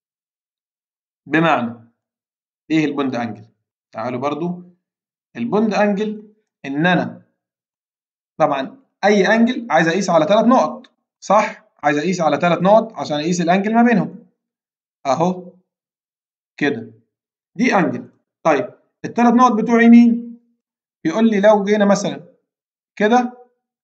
بمعنى ايه البوند انجل تعالوا برضو البوند انجل ان انا طبعا اي انجل عايز اقيس على ثلاث نقط صح عايز اقيس على ثلاث نقط عشان اقيس الانجل ما بينهم اهو كده دي انجل طيب الثلاث نقط بتوعي مين بيقول لي لو جينا مثلا كده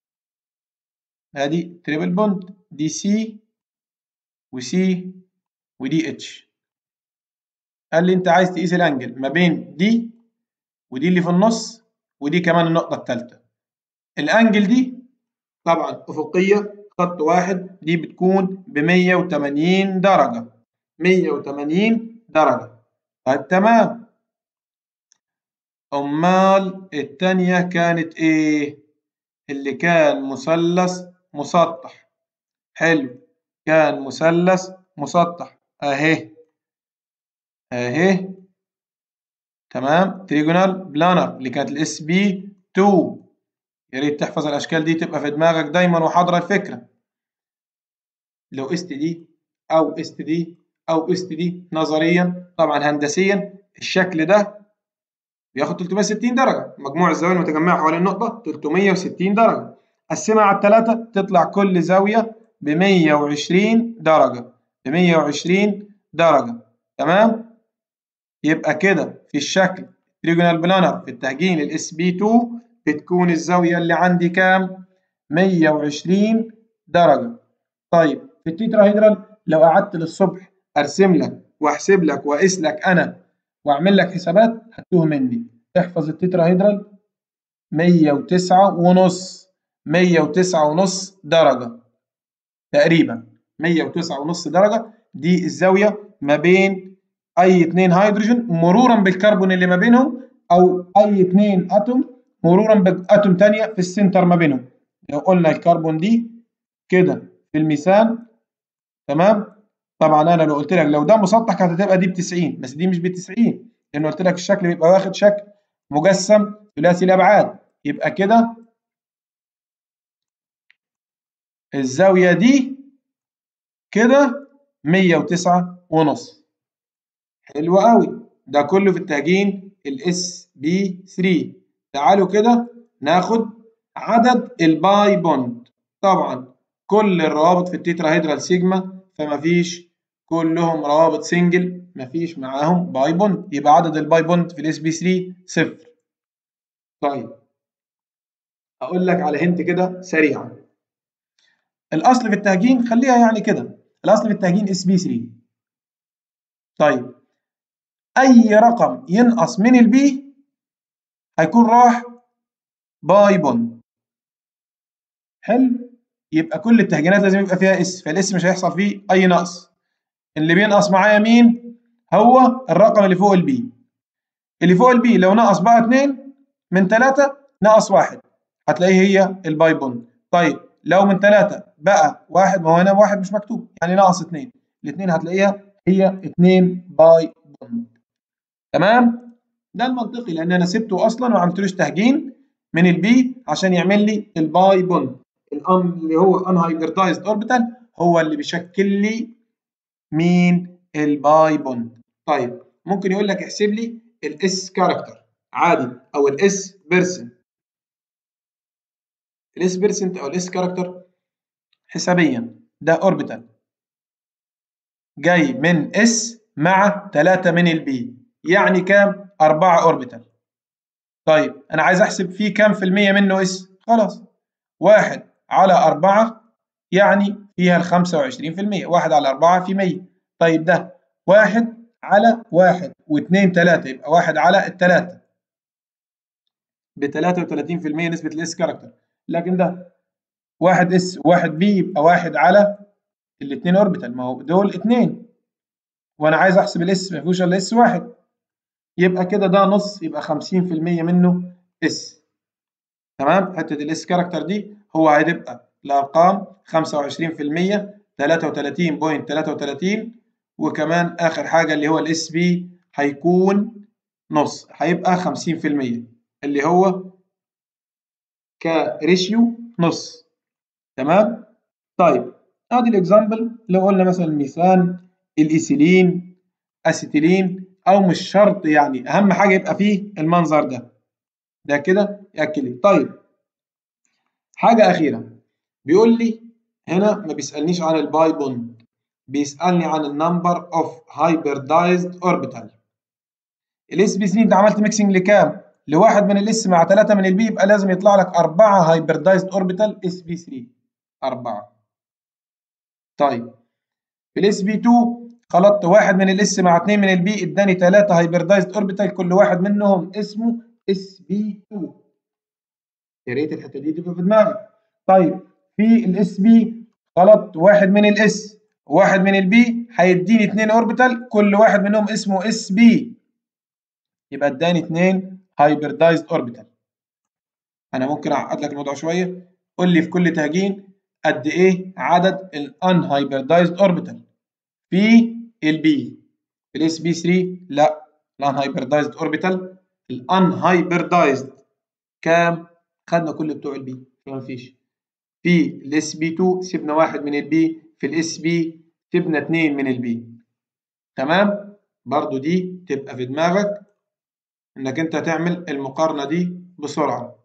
ادي تريبل بوند دي سي وسي ودي اتش قال لي انت عايز تقيس الانجل ما بين دي ودي اللي في النص ودي كمان النقطة الثالثة الانجل دي طبعا افقية خط واحد دي بتكون ب 180 درجة 180 درجة طيب تمام امال التانية كانت ايه اللي كان مثلث مسطح حلو كان مثلث مسطح اهي اهي تمام تريجونال بلانر اللي كانت الاس بي 2 يا ريت تحفظ الاشكال دي تبقى في دماغك دايما وحاضره الفكره لو است دي او است دي او است دي نظريا طبعا هندسيا الشكل ده بياخد 360 درجه مجموع الزوايا المتجمعه حوالين النقطه 360 درجه قسمها على الثلاثه تطلع كل زاويه ب 120 درجه ب 120 درجه تمام يبقى كده في الشكل تريجونال بلانر في التهجين الاس بي 2 بتكون الزاويه اللي عندي كام 120 درجه طيب في التيتراهيدرال لو قعدت للصبح ارسم لك واحسب لك واقيس لك انا واعمل لك حسابات هتوه مني احفظ التيتراهيدرال 109 ونص 109 ونص درجه تقريبا 109 ونص درجه دي الزاويه ما بين اي اثنين هيدروجين مرورا بالكربون اللي ما بينهم او اي اثنين اتوم مرورا باتوم ثانيه في السنتر ما بينهم لو قلنا الكربون دي كده في الميثان تمام طبعا انا لو قلت لك لو ده مسطح كانت هتبقى دي ب 90 بس دي مش ب 90 لان قلت لك الشكل بيبقى واخد شكل مجسم ثلاثي الابعاد يبقى كده الزاويه دي كده 109 ونص حلو قوي ده كله في التهجين الاس بي 3 تعالوا كده ناخد عدد الباي بوند طبعا كل الروابط في التيتراهيدرال سيجما فما فيش كلهم روابط سنجل ما فيش معاهم باي بوند يبقى عدد الباي بوند في الاس بي 3 صفر طيب اقول لك على هنت كده سريعا الاصل في التهجين خليها يعني كده الاصل في التهجين اس بي 3 طيب اي رقم ينقص من البي هيكون راح باي بوند حلو يبقى كل التهجينات لازم يبقى فيها اس فالاس مش هيحصل فيه اي نقص اللي بينقص معايا مين هو الرقم اللي فوق البي اللي فوق البي لو نقص بقى 2 من 3 نقص 1 هتلاقيه هي الباي بوند طيب لو من 3 بقى 1 ما هو هنا 1 مش مكتوب يعني ناقص 2 الاثنين هتلاقيها هي 2 باي بوند تمام ده المنطقي لان انا سبته اصلا وما عملتلوش تهجين من البي عشان يعمل لي الباي بوند الام اللي هو انهايبرتايزد اوربيتال هو اللي بيشكل لي مين الباي بوند طيب ممكن يقول لك احسب لي الاس كاركتر عادي او الاس بيرسنت الاس بيرسنت او الاس كاركتر حسابيا ده اوربيتال جاي من اس مع 3 من البي يعني كام 4 اوربيتال طيب انا عايز احسب فيه كام في المية منه اس خلاص واحد على أربعة يعني فيها ال 25% واحد على أربعة في 100 طيب ده واحد على واحد واثنين ثلاثة يبقى واحد على الثلاثة ب 33% نسبة الاس كاركتر لكن ده واحد اس وواحد بي يبقى واحد على الاثنين اوربيتال ما هو دول اثنين وانا عايز احسب الاس ما فيهوش الا اس واحد يبقى كده ده نص يبقى 50% منه اس تمام حته الاس كاركتر دي هو هتبقى الارقام 25% 33.33 وكمان اخر حاجه اللي هو الاس بي هيكون نص هيبقى 50% اللي هو كريشيو نص تمام طيب ادي الاكزامبل لو قلنا مثلا الميثان الايثيلين اسيتيلين او مش شرط يعني اهم حاجه يبقى فيه المنظر ده ده كده ياكد لي طيب حاجه اخيره بيقول لي هنا ما بيسالنيش عن الباي بوند بيسالني عن النمبر اوف هايبردايزد اوربيتال الاس بي 3 انت عملت ميكسنج لكام؟ لواحد من الاس مع ثلاثه من البي يبقى لازم يطلع لك اربعه هايبردايزد اوربيتال اس بي 3 اربعه طيب في الاس بي 2 خلطت واحد من الاس مع اثنين من البي اداني ثلاثه هايبردايزد اوربيتال كل واحد منهم اسمه اس بي 2 يا ريت الحته دي تبقى في دماغك طيب في الاس بي خلطت واحد من الاس وواحد من البي هيديني اثنين اوربيتال كل واحد منهم اسمه اس بي يبقى اداني اثنين هايبردايزد اوربيتال انا ممكن اعقد لك الموضوع شويه قول لي في كل تهجين قد ايه عدد الان هايبردايزد اوربيتال في البي في الاس بي 3 لا الان هايبردايزد اوربيتال الان هايبردايزد كام خدنا كل بتوع البي ما فيش في الاس بي 2 سيبنا واحد من البي في الاس بي سيبنا اثنين من البي تمام برضو دي تبقى في دماغك انك انت تعمل المقارنه دي بسرعه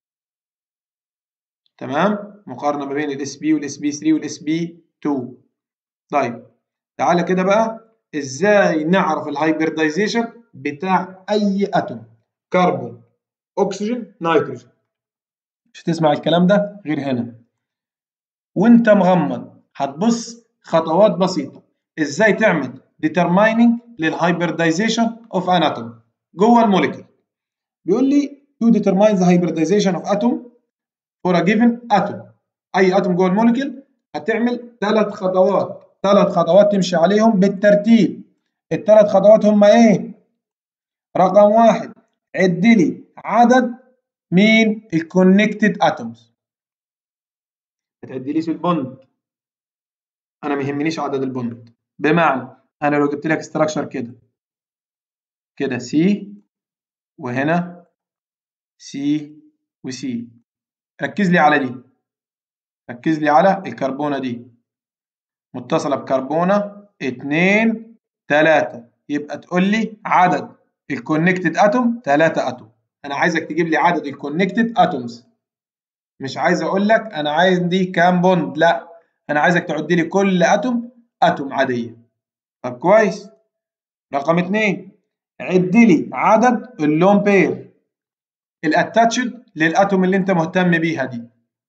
تمام مقارنه ما بين الاس بي والاس بي 3 والاس بي 2 طيب تعالى كده بقى ازاي نعرف الهايبردايزيشن بتاع اي اتوم كربون اكسجين نيتروجين مش هتسمع الكلام ده غير هنا وانت مغمض هتبص خطوات بسيطه ازاي تعمل determining للهايبردايزيشن اوف ان atom جوه الموليكيول بيقول لي to determine the hybridization of atom for a given atom اي اتوم جوه الموليكيول هتعمل ثلاث خطوات ثلاث خطوات تمشي عليهم بالترتيب الثلاث خطوات هم ايه رقم واحد عد لي عدد مين الكونكتد اتومز ما تعدليش البوند انا ما يهمنيش عدد البوند بمعنى انا لو جبت لك استراكشر كده كده سي وهنا سي وسي ركز لي على دي ركز لي على الكربونه دي متصله بكربونه 2 3 يبقى تقول لي عدد الكونكتد اتوم 3 اتوم انا عايزك تجيب لي عدد الكونكتد اتومز مش عايز اقول لك انا عايز دي كام بوند لا انا عايزك تعد لي كل اتوم اتوم عاديه طب كويس رقم اتنين عد لي عدد اللون بير الاتاتشد للاتوم اللي انت مهتم بيها دي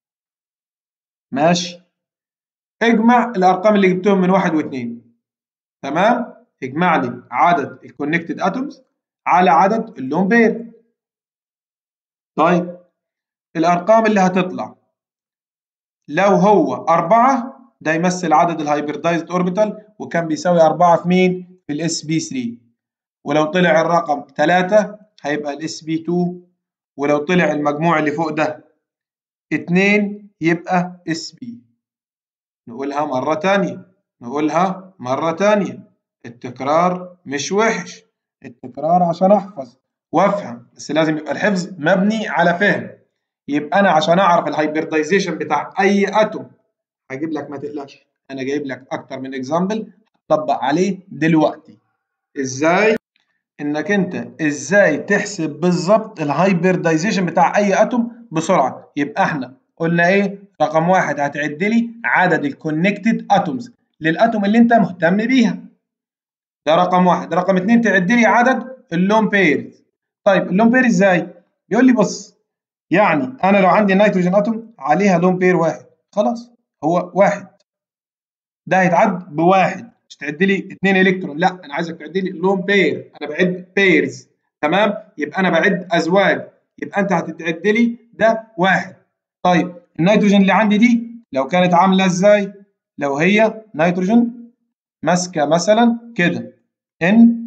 ماشي اجمع الارقام اللي جبتهم من واحد واثنين تمام اجمع لي عدد الكونكتد اتومز على عدد اللون بير طيب الارقام اللي هتطلع لو هو أربعة ده يمثل عدد الهايبردايزد اوربيتال وكان بيساوي أربعة في مين؟ في الاس بي 3 ولو طلع الرقم 3 هيبقى الاس بي 2 ولو طلع المجموع اللي فوق ده 2 يبقى اس بي نقولها مرة تانية نقولها مرة تانية التكرار مش وحش التكرار عشان احفظ وافهم بس لازم يبقى الحفظ مبني على فهم يبقى انا عشان اعرف الهايبردايزيشن بتاع اي اتوم هجيب لك ما تقلقش انا جايب لك اكتر من اكزامبل هطبق عليه دلوقتي ازاي انك انت ازاي تحسب بالظبط الهايبردايزيشن بتاع اي اتوم بسرعه يبقى احنا قلنا ايه رقم واحد هتعد لي عدد الكونكتد اتومز للاتوم اللي انت مهتم بيها ده رقم واحد رقم اتنين تعد لي عدد اللون بيرز طيب اللون بير ازاي بيقول لي بص يعني انا لو عندي نيتروجين اتوم عليها لون بير واحد خلاص هو واحد ده هيتعد بواحد مش تعد لي اثنين الكترون لا انا عايزك تعد لي لون بير انا بعد بيرز تمام يبقى انا بعد ازواج يبقى انت هتتعد لي ده واحد طيب النيتروجين اللي عندي دي لو كانت عامله ازاي لو هي نيتروجين ماسكه مثلا كده ان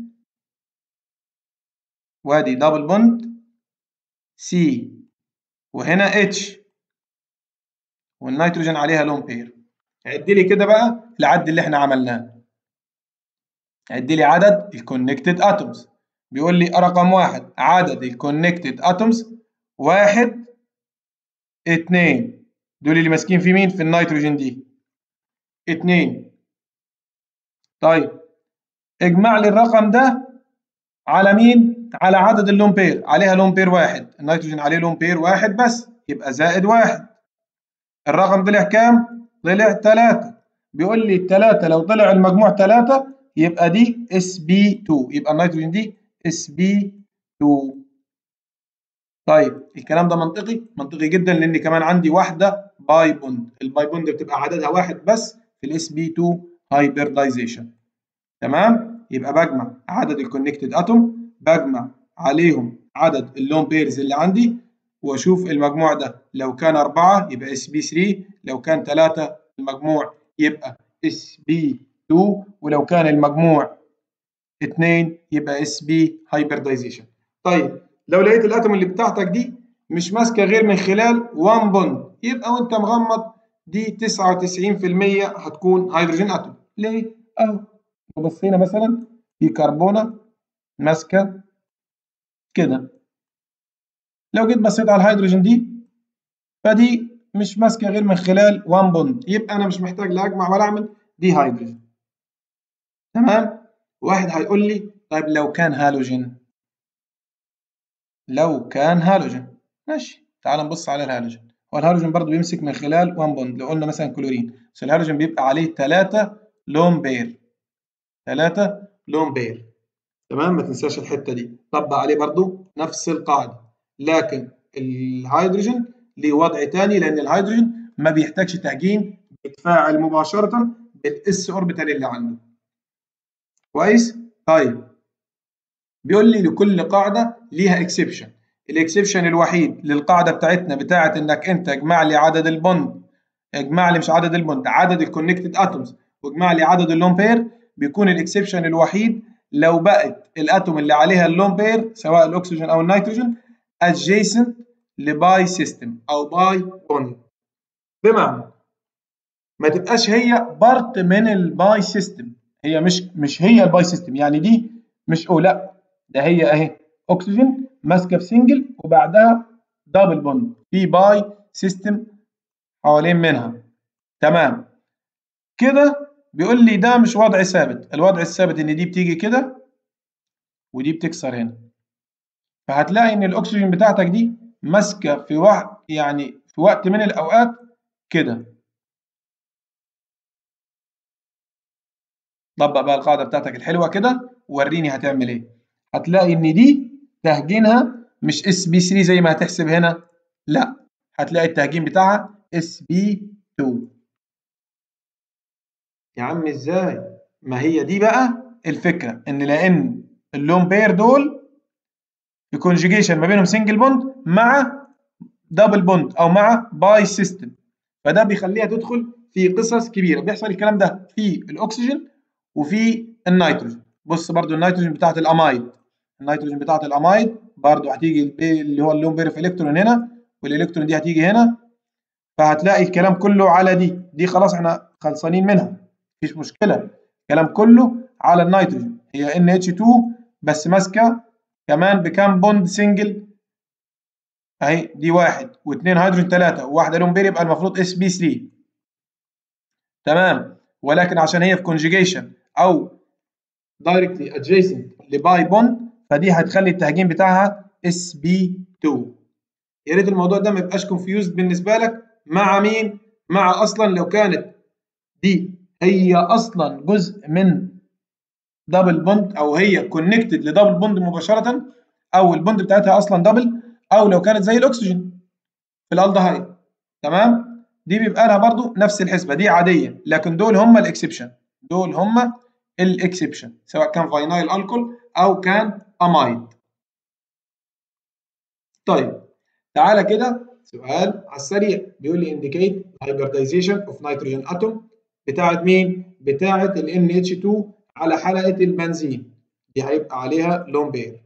وادي دبل بوند سي وهنا اتش والنيتروجين عليها لون بير عد لي كده بقى العد اللي احنا عملناه عد لي عدد الكونكتد اتومز بيقول لي رقم واحد عدد الكونكتد اتومز واحد اتنين دول اللي ماسكين في مين في النيتروجين دي 2 طيب اجمع لي الرقم ده على مين؟ على عدد اللون بير عليها لون بير واحد النيتروجين عليه لون بير واحد بس يبقى زائد واحد الرقم طلع كام؟ طلع 3 بيقول لي الثلاثة لو طلع المجموع 3 يبقى دي اس بي 2 يبقى النيتروجين دي اس بي 2 طيب الكلام ده منطقي؟ منطقي جدا لان كمان عندي واحدة باي بوند الباي بوند بتبقى عددها واحد بس في الاس بي 2 هايبردايزيشن تمام؟ يبقى بجمع عدد الكونكتد اتوم بجمع عليهم عدد اللون بيرز اللي عندي واشوف المجموع ده لو كان 4 يبقى اس بي 3 لو كان 3 المجموع يبقى اس بي 2 ولو كان المجموع 2 يبقى اس بي هايبردايزيشن طيب لو لقيت الاتوم اللي بتاعتك دي مش ماسكه غير من خلال 1 بوند يبقى وانت مغمض دي 99% هتكون هيدروجين اتوم ليه؟ اهو لو بصينا مثلا في كربونه ماسكه كده لو جيت بصيت على الهيدروجين دي فدي مش ماسكه غير من خلال 1 بوند يبقى انا مش محتاج لا اجمع ولا اعمل دي هيدروجين تمام واحد هيقول لي طيب لو كان هالوجين لو كان هالوجين ماشي تعال نبص على الهالوجين هو الهالوجين برضه بيمسك من خلال 1 بوند لو قلنا مثلا كلورين بس الهالوجين بيبقى عليه 3 لون بير 3 لون بير تمام ما تنساش الحته دي طبق عليه برضه نفس القاعده لكن الهيدروجين ليه وضع تاني لان الهيدروجين ما بيحتاجش تهجين بيتفاعل مباشره بالاس اوربيتال اللي عنده كويس طيب بيقول لي لكل قاعده ليها اكسبشن الاكسبشن الوحيد للقاعده بتاعتنا بتاعت انك انت اجمع لي عدد البوند اجمع لي مش عدد البوند عدد الكونكتد اتومز واجمع لي عدد اللون بير بيكون الاكسبشن الوحيد لو بقت الاتوم اللي عليها اللون بير سواء الاكسجين او النيتروجين adjacent لباي سيستم او باي بوند بمعنى ما تبقاش هي بارت من الباي سيستم هي مش مش هي الباي سيستم يعني دي مش او لا ده هي اهي اكسجين ماسكه في سنجل وبعدها دبل بوند في باي سيستم حوالين منها تمام كده بيقول لي ده مش وضع ثابت الوضع الثابت ان دي بتيجي كده ودي بتكسر هنا فهتلاقي ان الاكسجين بتاعتك دي ماسكه في وقت يعني في وقت من الاوقات كده طبق بقى القاعده بتاعتك الحلوه كده ووريني هتعمل ايه هتلاقي ان دي تهجينها مش اس بي 3 زي ما هتحسب هنا لا هتلاقي التهجين بتاعها اس بي 2 يا عم ازاي ما هي دي بقى الفكره ان لان اللون بير دول الكونجيجيشن ما بينهم سنجل بوند مع دبل بوند او مع باي سيستم فده بيخليها تدخل في قصص كبيره بيحصل الكلام ده في الاكسجين وفي النيتروجين بص برضو النيتروجين بتاعت الامايد النيتروجين بتاعت الامايد برضو هتيجي اللي هو اللون بير في الكترون هنا والالكترون دي هتيجي هنا فهتلاقي الكلام كله على دي دي خلاص احنا خلصانين منها مفيش مشكله الكلام كله على النيتروجين هي ان اتش 2 بس ماسكه كمان بكام بوند سنجل اهي دي واحد واثنين هيدروجين ثلاثه وواحده لون بير يبقى المفروض اس بي 3 تمام ولكن عشان هي في كونجيجيشن او دايركتلي ادجيسنت لباي بوند فدي هتخلي التهجين بتاعها اس بي 2 يا ريت الموضوع ده ما يبقاش كونفيوزد بالنسبه لك مع مين؟ مع اصلا لو كانت دي هي اصلا جزء من دبل بوند او هي كونكتد لدبل بوند مباشره او البوند بتاعتها اصلا دبل او لو كانت زي الاكسجين في الالدهايد تمام دي بيبقى لها برضو نفس الحسبه دي عاديه لكن دول هم الاكسبشن دول هم الاكسبشن سواء كان فاينايل الكول او كان امايد طيب تعالى كده سؤال على السريع بيقول لي indicate hybridization of nitrogen atom بتاعت مين؟ بتاعت ال NH2 على حلقة البنزين دي هيبقى عليها لون بير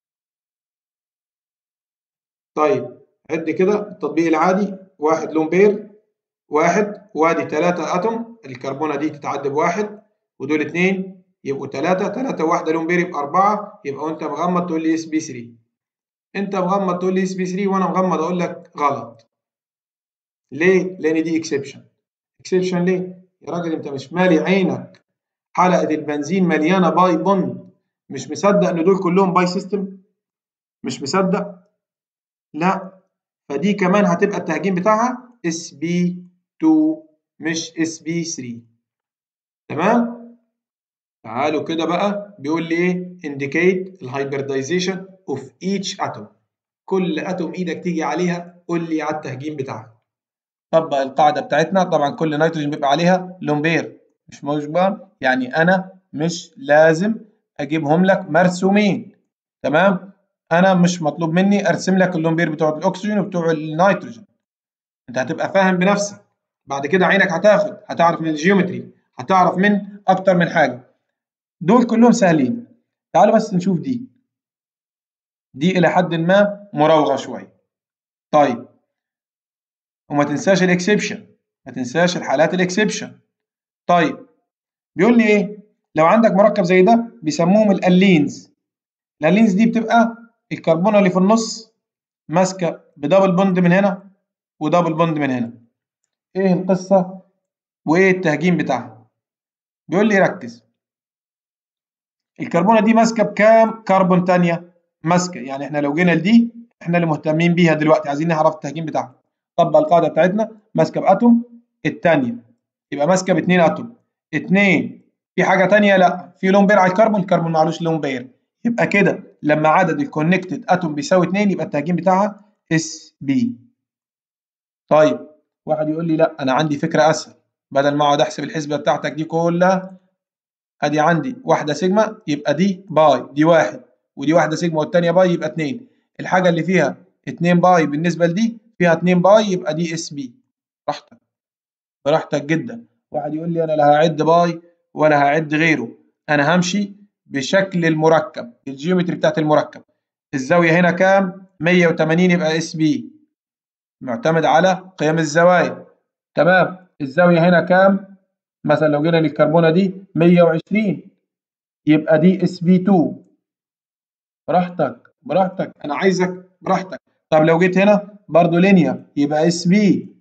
طيب عد كده التطبيق العادي واحد لون بير واحد وادي ثلاثة أتوم الكربونة دي تتعدى بواحد ودول اتنين يبقوا ثلاثة ثلاثة وواحدة لون بير يبقى أربعة يبقى وأنت مغمض تقول لي اس بي 3 أنت مغمض تقول لي اس بي 3 وأنا مغمض أقول لك غلط ليه؟ لأن دي اكسبشن اكسبشن ليه؟ يا راجل انت مش مالي عينك حلقه البنزين مليانه باي بوند مش مصدق ان دول كلهم باي سيستم مش مصدق لا فدي كمان هتبقى التهجين بتاعها اس بي 2 مش اس بي 3 تمام تعالوا كده بقى بيقول لي ايه indicate الهايبردايزيشن اوف each atom كل اتوم ايدك تيجي عليها قول لي على التهجين بتاعها طبق القاعده بتاعتنا طبعا كل نيتروجين بيبقى عليها لومبير مش موجبه يعني انا مش لازم اجيبهم لك مرسومين تمام انا مش مطلوب مني ارسم لك اللومبير بتوع الاكسجين وبتوع النيتروجين انت هتبقى فاهم بنفسك بعد كده عينك هتاخد هتعرف من الجيومتري هتعرف من اكتر من حاجه دول كلهم سهلين تعالوا بس نشوف دي دي الى حد ما مراوغه شويه طيب وما تنساش الاكسبشن ما تنساش الحالات الاكسبشن طيب بيقول لي ايه لو عندك مركب زي ده بيسموهم الالينز الالينز دي بتبقى الكربونه اللي في النص ماسكه بدبل بوند من هنا ودبل بوند من هنا ايه القصه وايه التهجين بتاعها بيقول لي ركز الكربونه دي ماسكه بكام كربون تانية ماسكه يعني احنا لو جينا لدي احنا اللي مهتمين بيها دلوقتي عايزين نعرف التهجين بتاعها طبق القاعده بتاعتنا ماسكه باتوم الثانيه يبقى ماسكه باثنين اتوم اثنين في حاجه ثانيه لا في لون بير على الكربون الكربون معلوش لون بير يبقى كده لما عدد الكونكتد اتوم بيساوي 2 يبقى التهجين بتاعها اس بي طيب واحد يقول لي لا انا عندي فكره اسهل بدل ما اقعد احسب الحسبه بتاعتك دي كلها ادي عندي واحده سيجما يبقى دي باي دي واحد ودي واحده سيجما والثانيه باي يبقى 2 الحاجه اللي فيها 2 باي بالنسبه لدي فيها 2 باي يبقى دي اس بي براحتك براحتك جدا واحد يقول لي انا لا هعد باي ولا هعد غيره انا همشي بشكل المركب الجيومتري بتاعت المركب الزاويه هنا كام 180 يبقى اس بي معتمد على قيم الزوايا تمام الزاويه هنا كام مثلا لو جينا للكربونه دي 120 يبقى دي اس بي 2 براحتك براحتك انا عايزك براحتك طب لو جيت هنا برضو لينير يبقى اس بي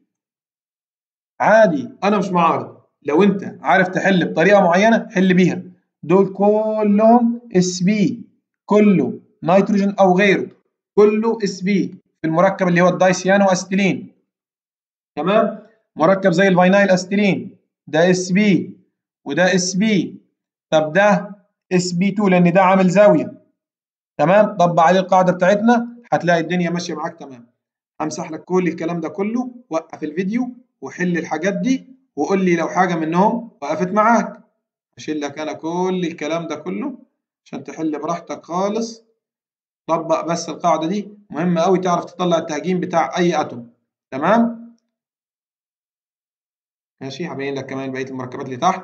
عادي انا مش معارض لو انت عارف تحل بطريقه معينه حل بيها دول كلهم اس بي كله نيتروجين او غيره كله اس بي في المركب اللي هو الدايسيانو استيلين تمام مركب زي الفينايل استيلين ده اس بي وده اس بي طب ده اس بي 2 لان ده عامل زاويه تمام طبق عليه القاعده بتاعتنا هتلاقي الدنيا ماشيه معاك تمام همسح لك كل الكلام ده كله وقف الفيديو وحل الحاجات دي وقول لي لو حاجه منهم وقفت معاك اشيل لك انا كل الكلام ده كله عشان تحل براحتك خالص طبق بس القاعده دي مهمه قوي تعرف تطلع التهجين بتاع اي اتوم تمام ماشي هبين لك كمان بقيه المركبات اللي تحت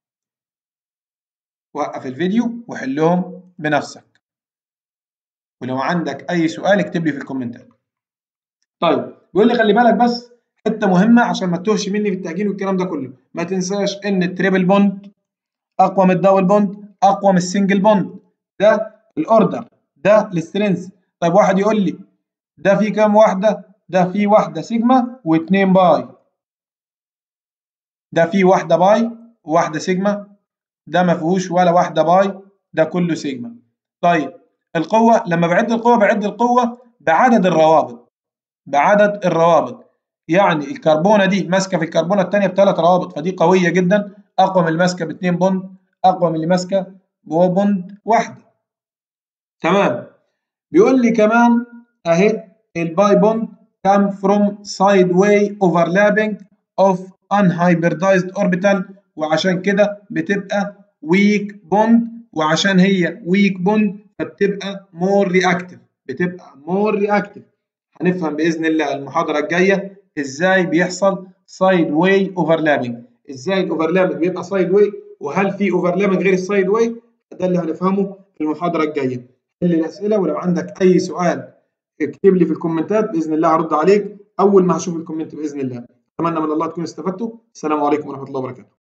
وقف الفيديو وحلهم بنفسك ولو عندك اي سؤال اكتب لي في الكومنتات طيب بيقول لي خلي بالك بس حته مهمه عشان ما تتوهش مني في التهجين والكلام ده كله ما تنساش ان التريبل بوند اقوى من الدبل بوند اقوى من السنجل بوند ده الاوردر ده السترينث طيب واحد يقول لي ده فيه كام واحده ده فيه واحده سيجما واثنين باي ده فيه واحده باي وواحده سيجما ده ما فيهوش ولا واحده باي ده كله سيجما طيب القوه لما بعد القوه بعد القوه بعدد الروابط بعدد الروابط يعني الكربونه دي ماسكه في الكربونه الثانيه بثلاث روابط فدي قويه جدا اقوى من اللي ماسكه باثنين بوند اقوى من اللي ماسكه جوه بوند واحده تمام بيقول لي كمان اهي الباي بوند come from sideway overlapping of unhybridized orbital وعشان كده بتبقى weak bond وعشان هي weak bond فبتبقى more reactive بتبقى more reactive هنفهم باذن الله المحاضره الجايه ازاي بيحصل سايد واي اوفرلابنج ازاي الاوفرلابنج بيبقى سايد واي وهل في اوفرلابنج غير السايد واي ده اللي هنفهمه في المحاضره الجايه حل الاسئله ولو عندك اي سؤال اكتب لي في الكومنتات باذن الله هرد عليك اول ما هشوف الكومنت باذن الله اتمنى من الله تكونوا استفدتوا السلام عليكم ورحمه الله وبركاته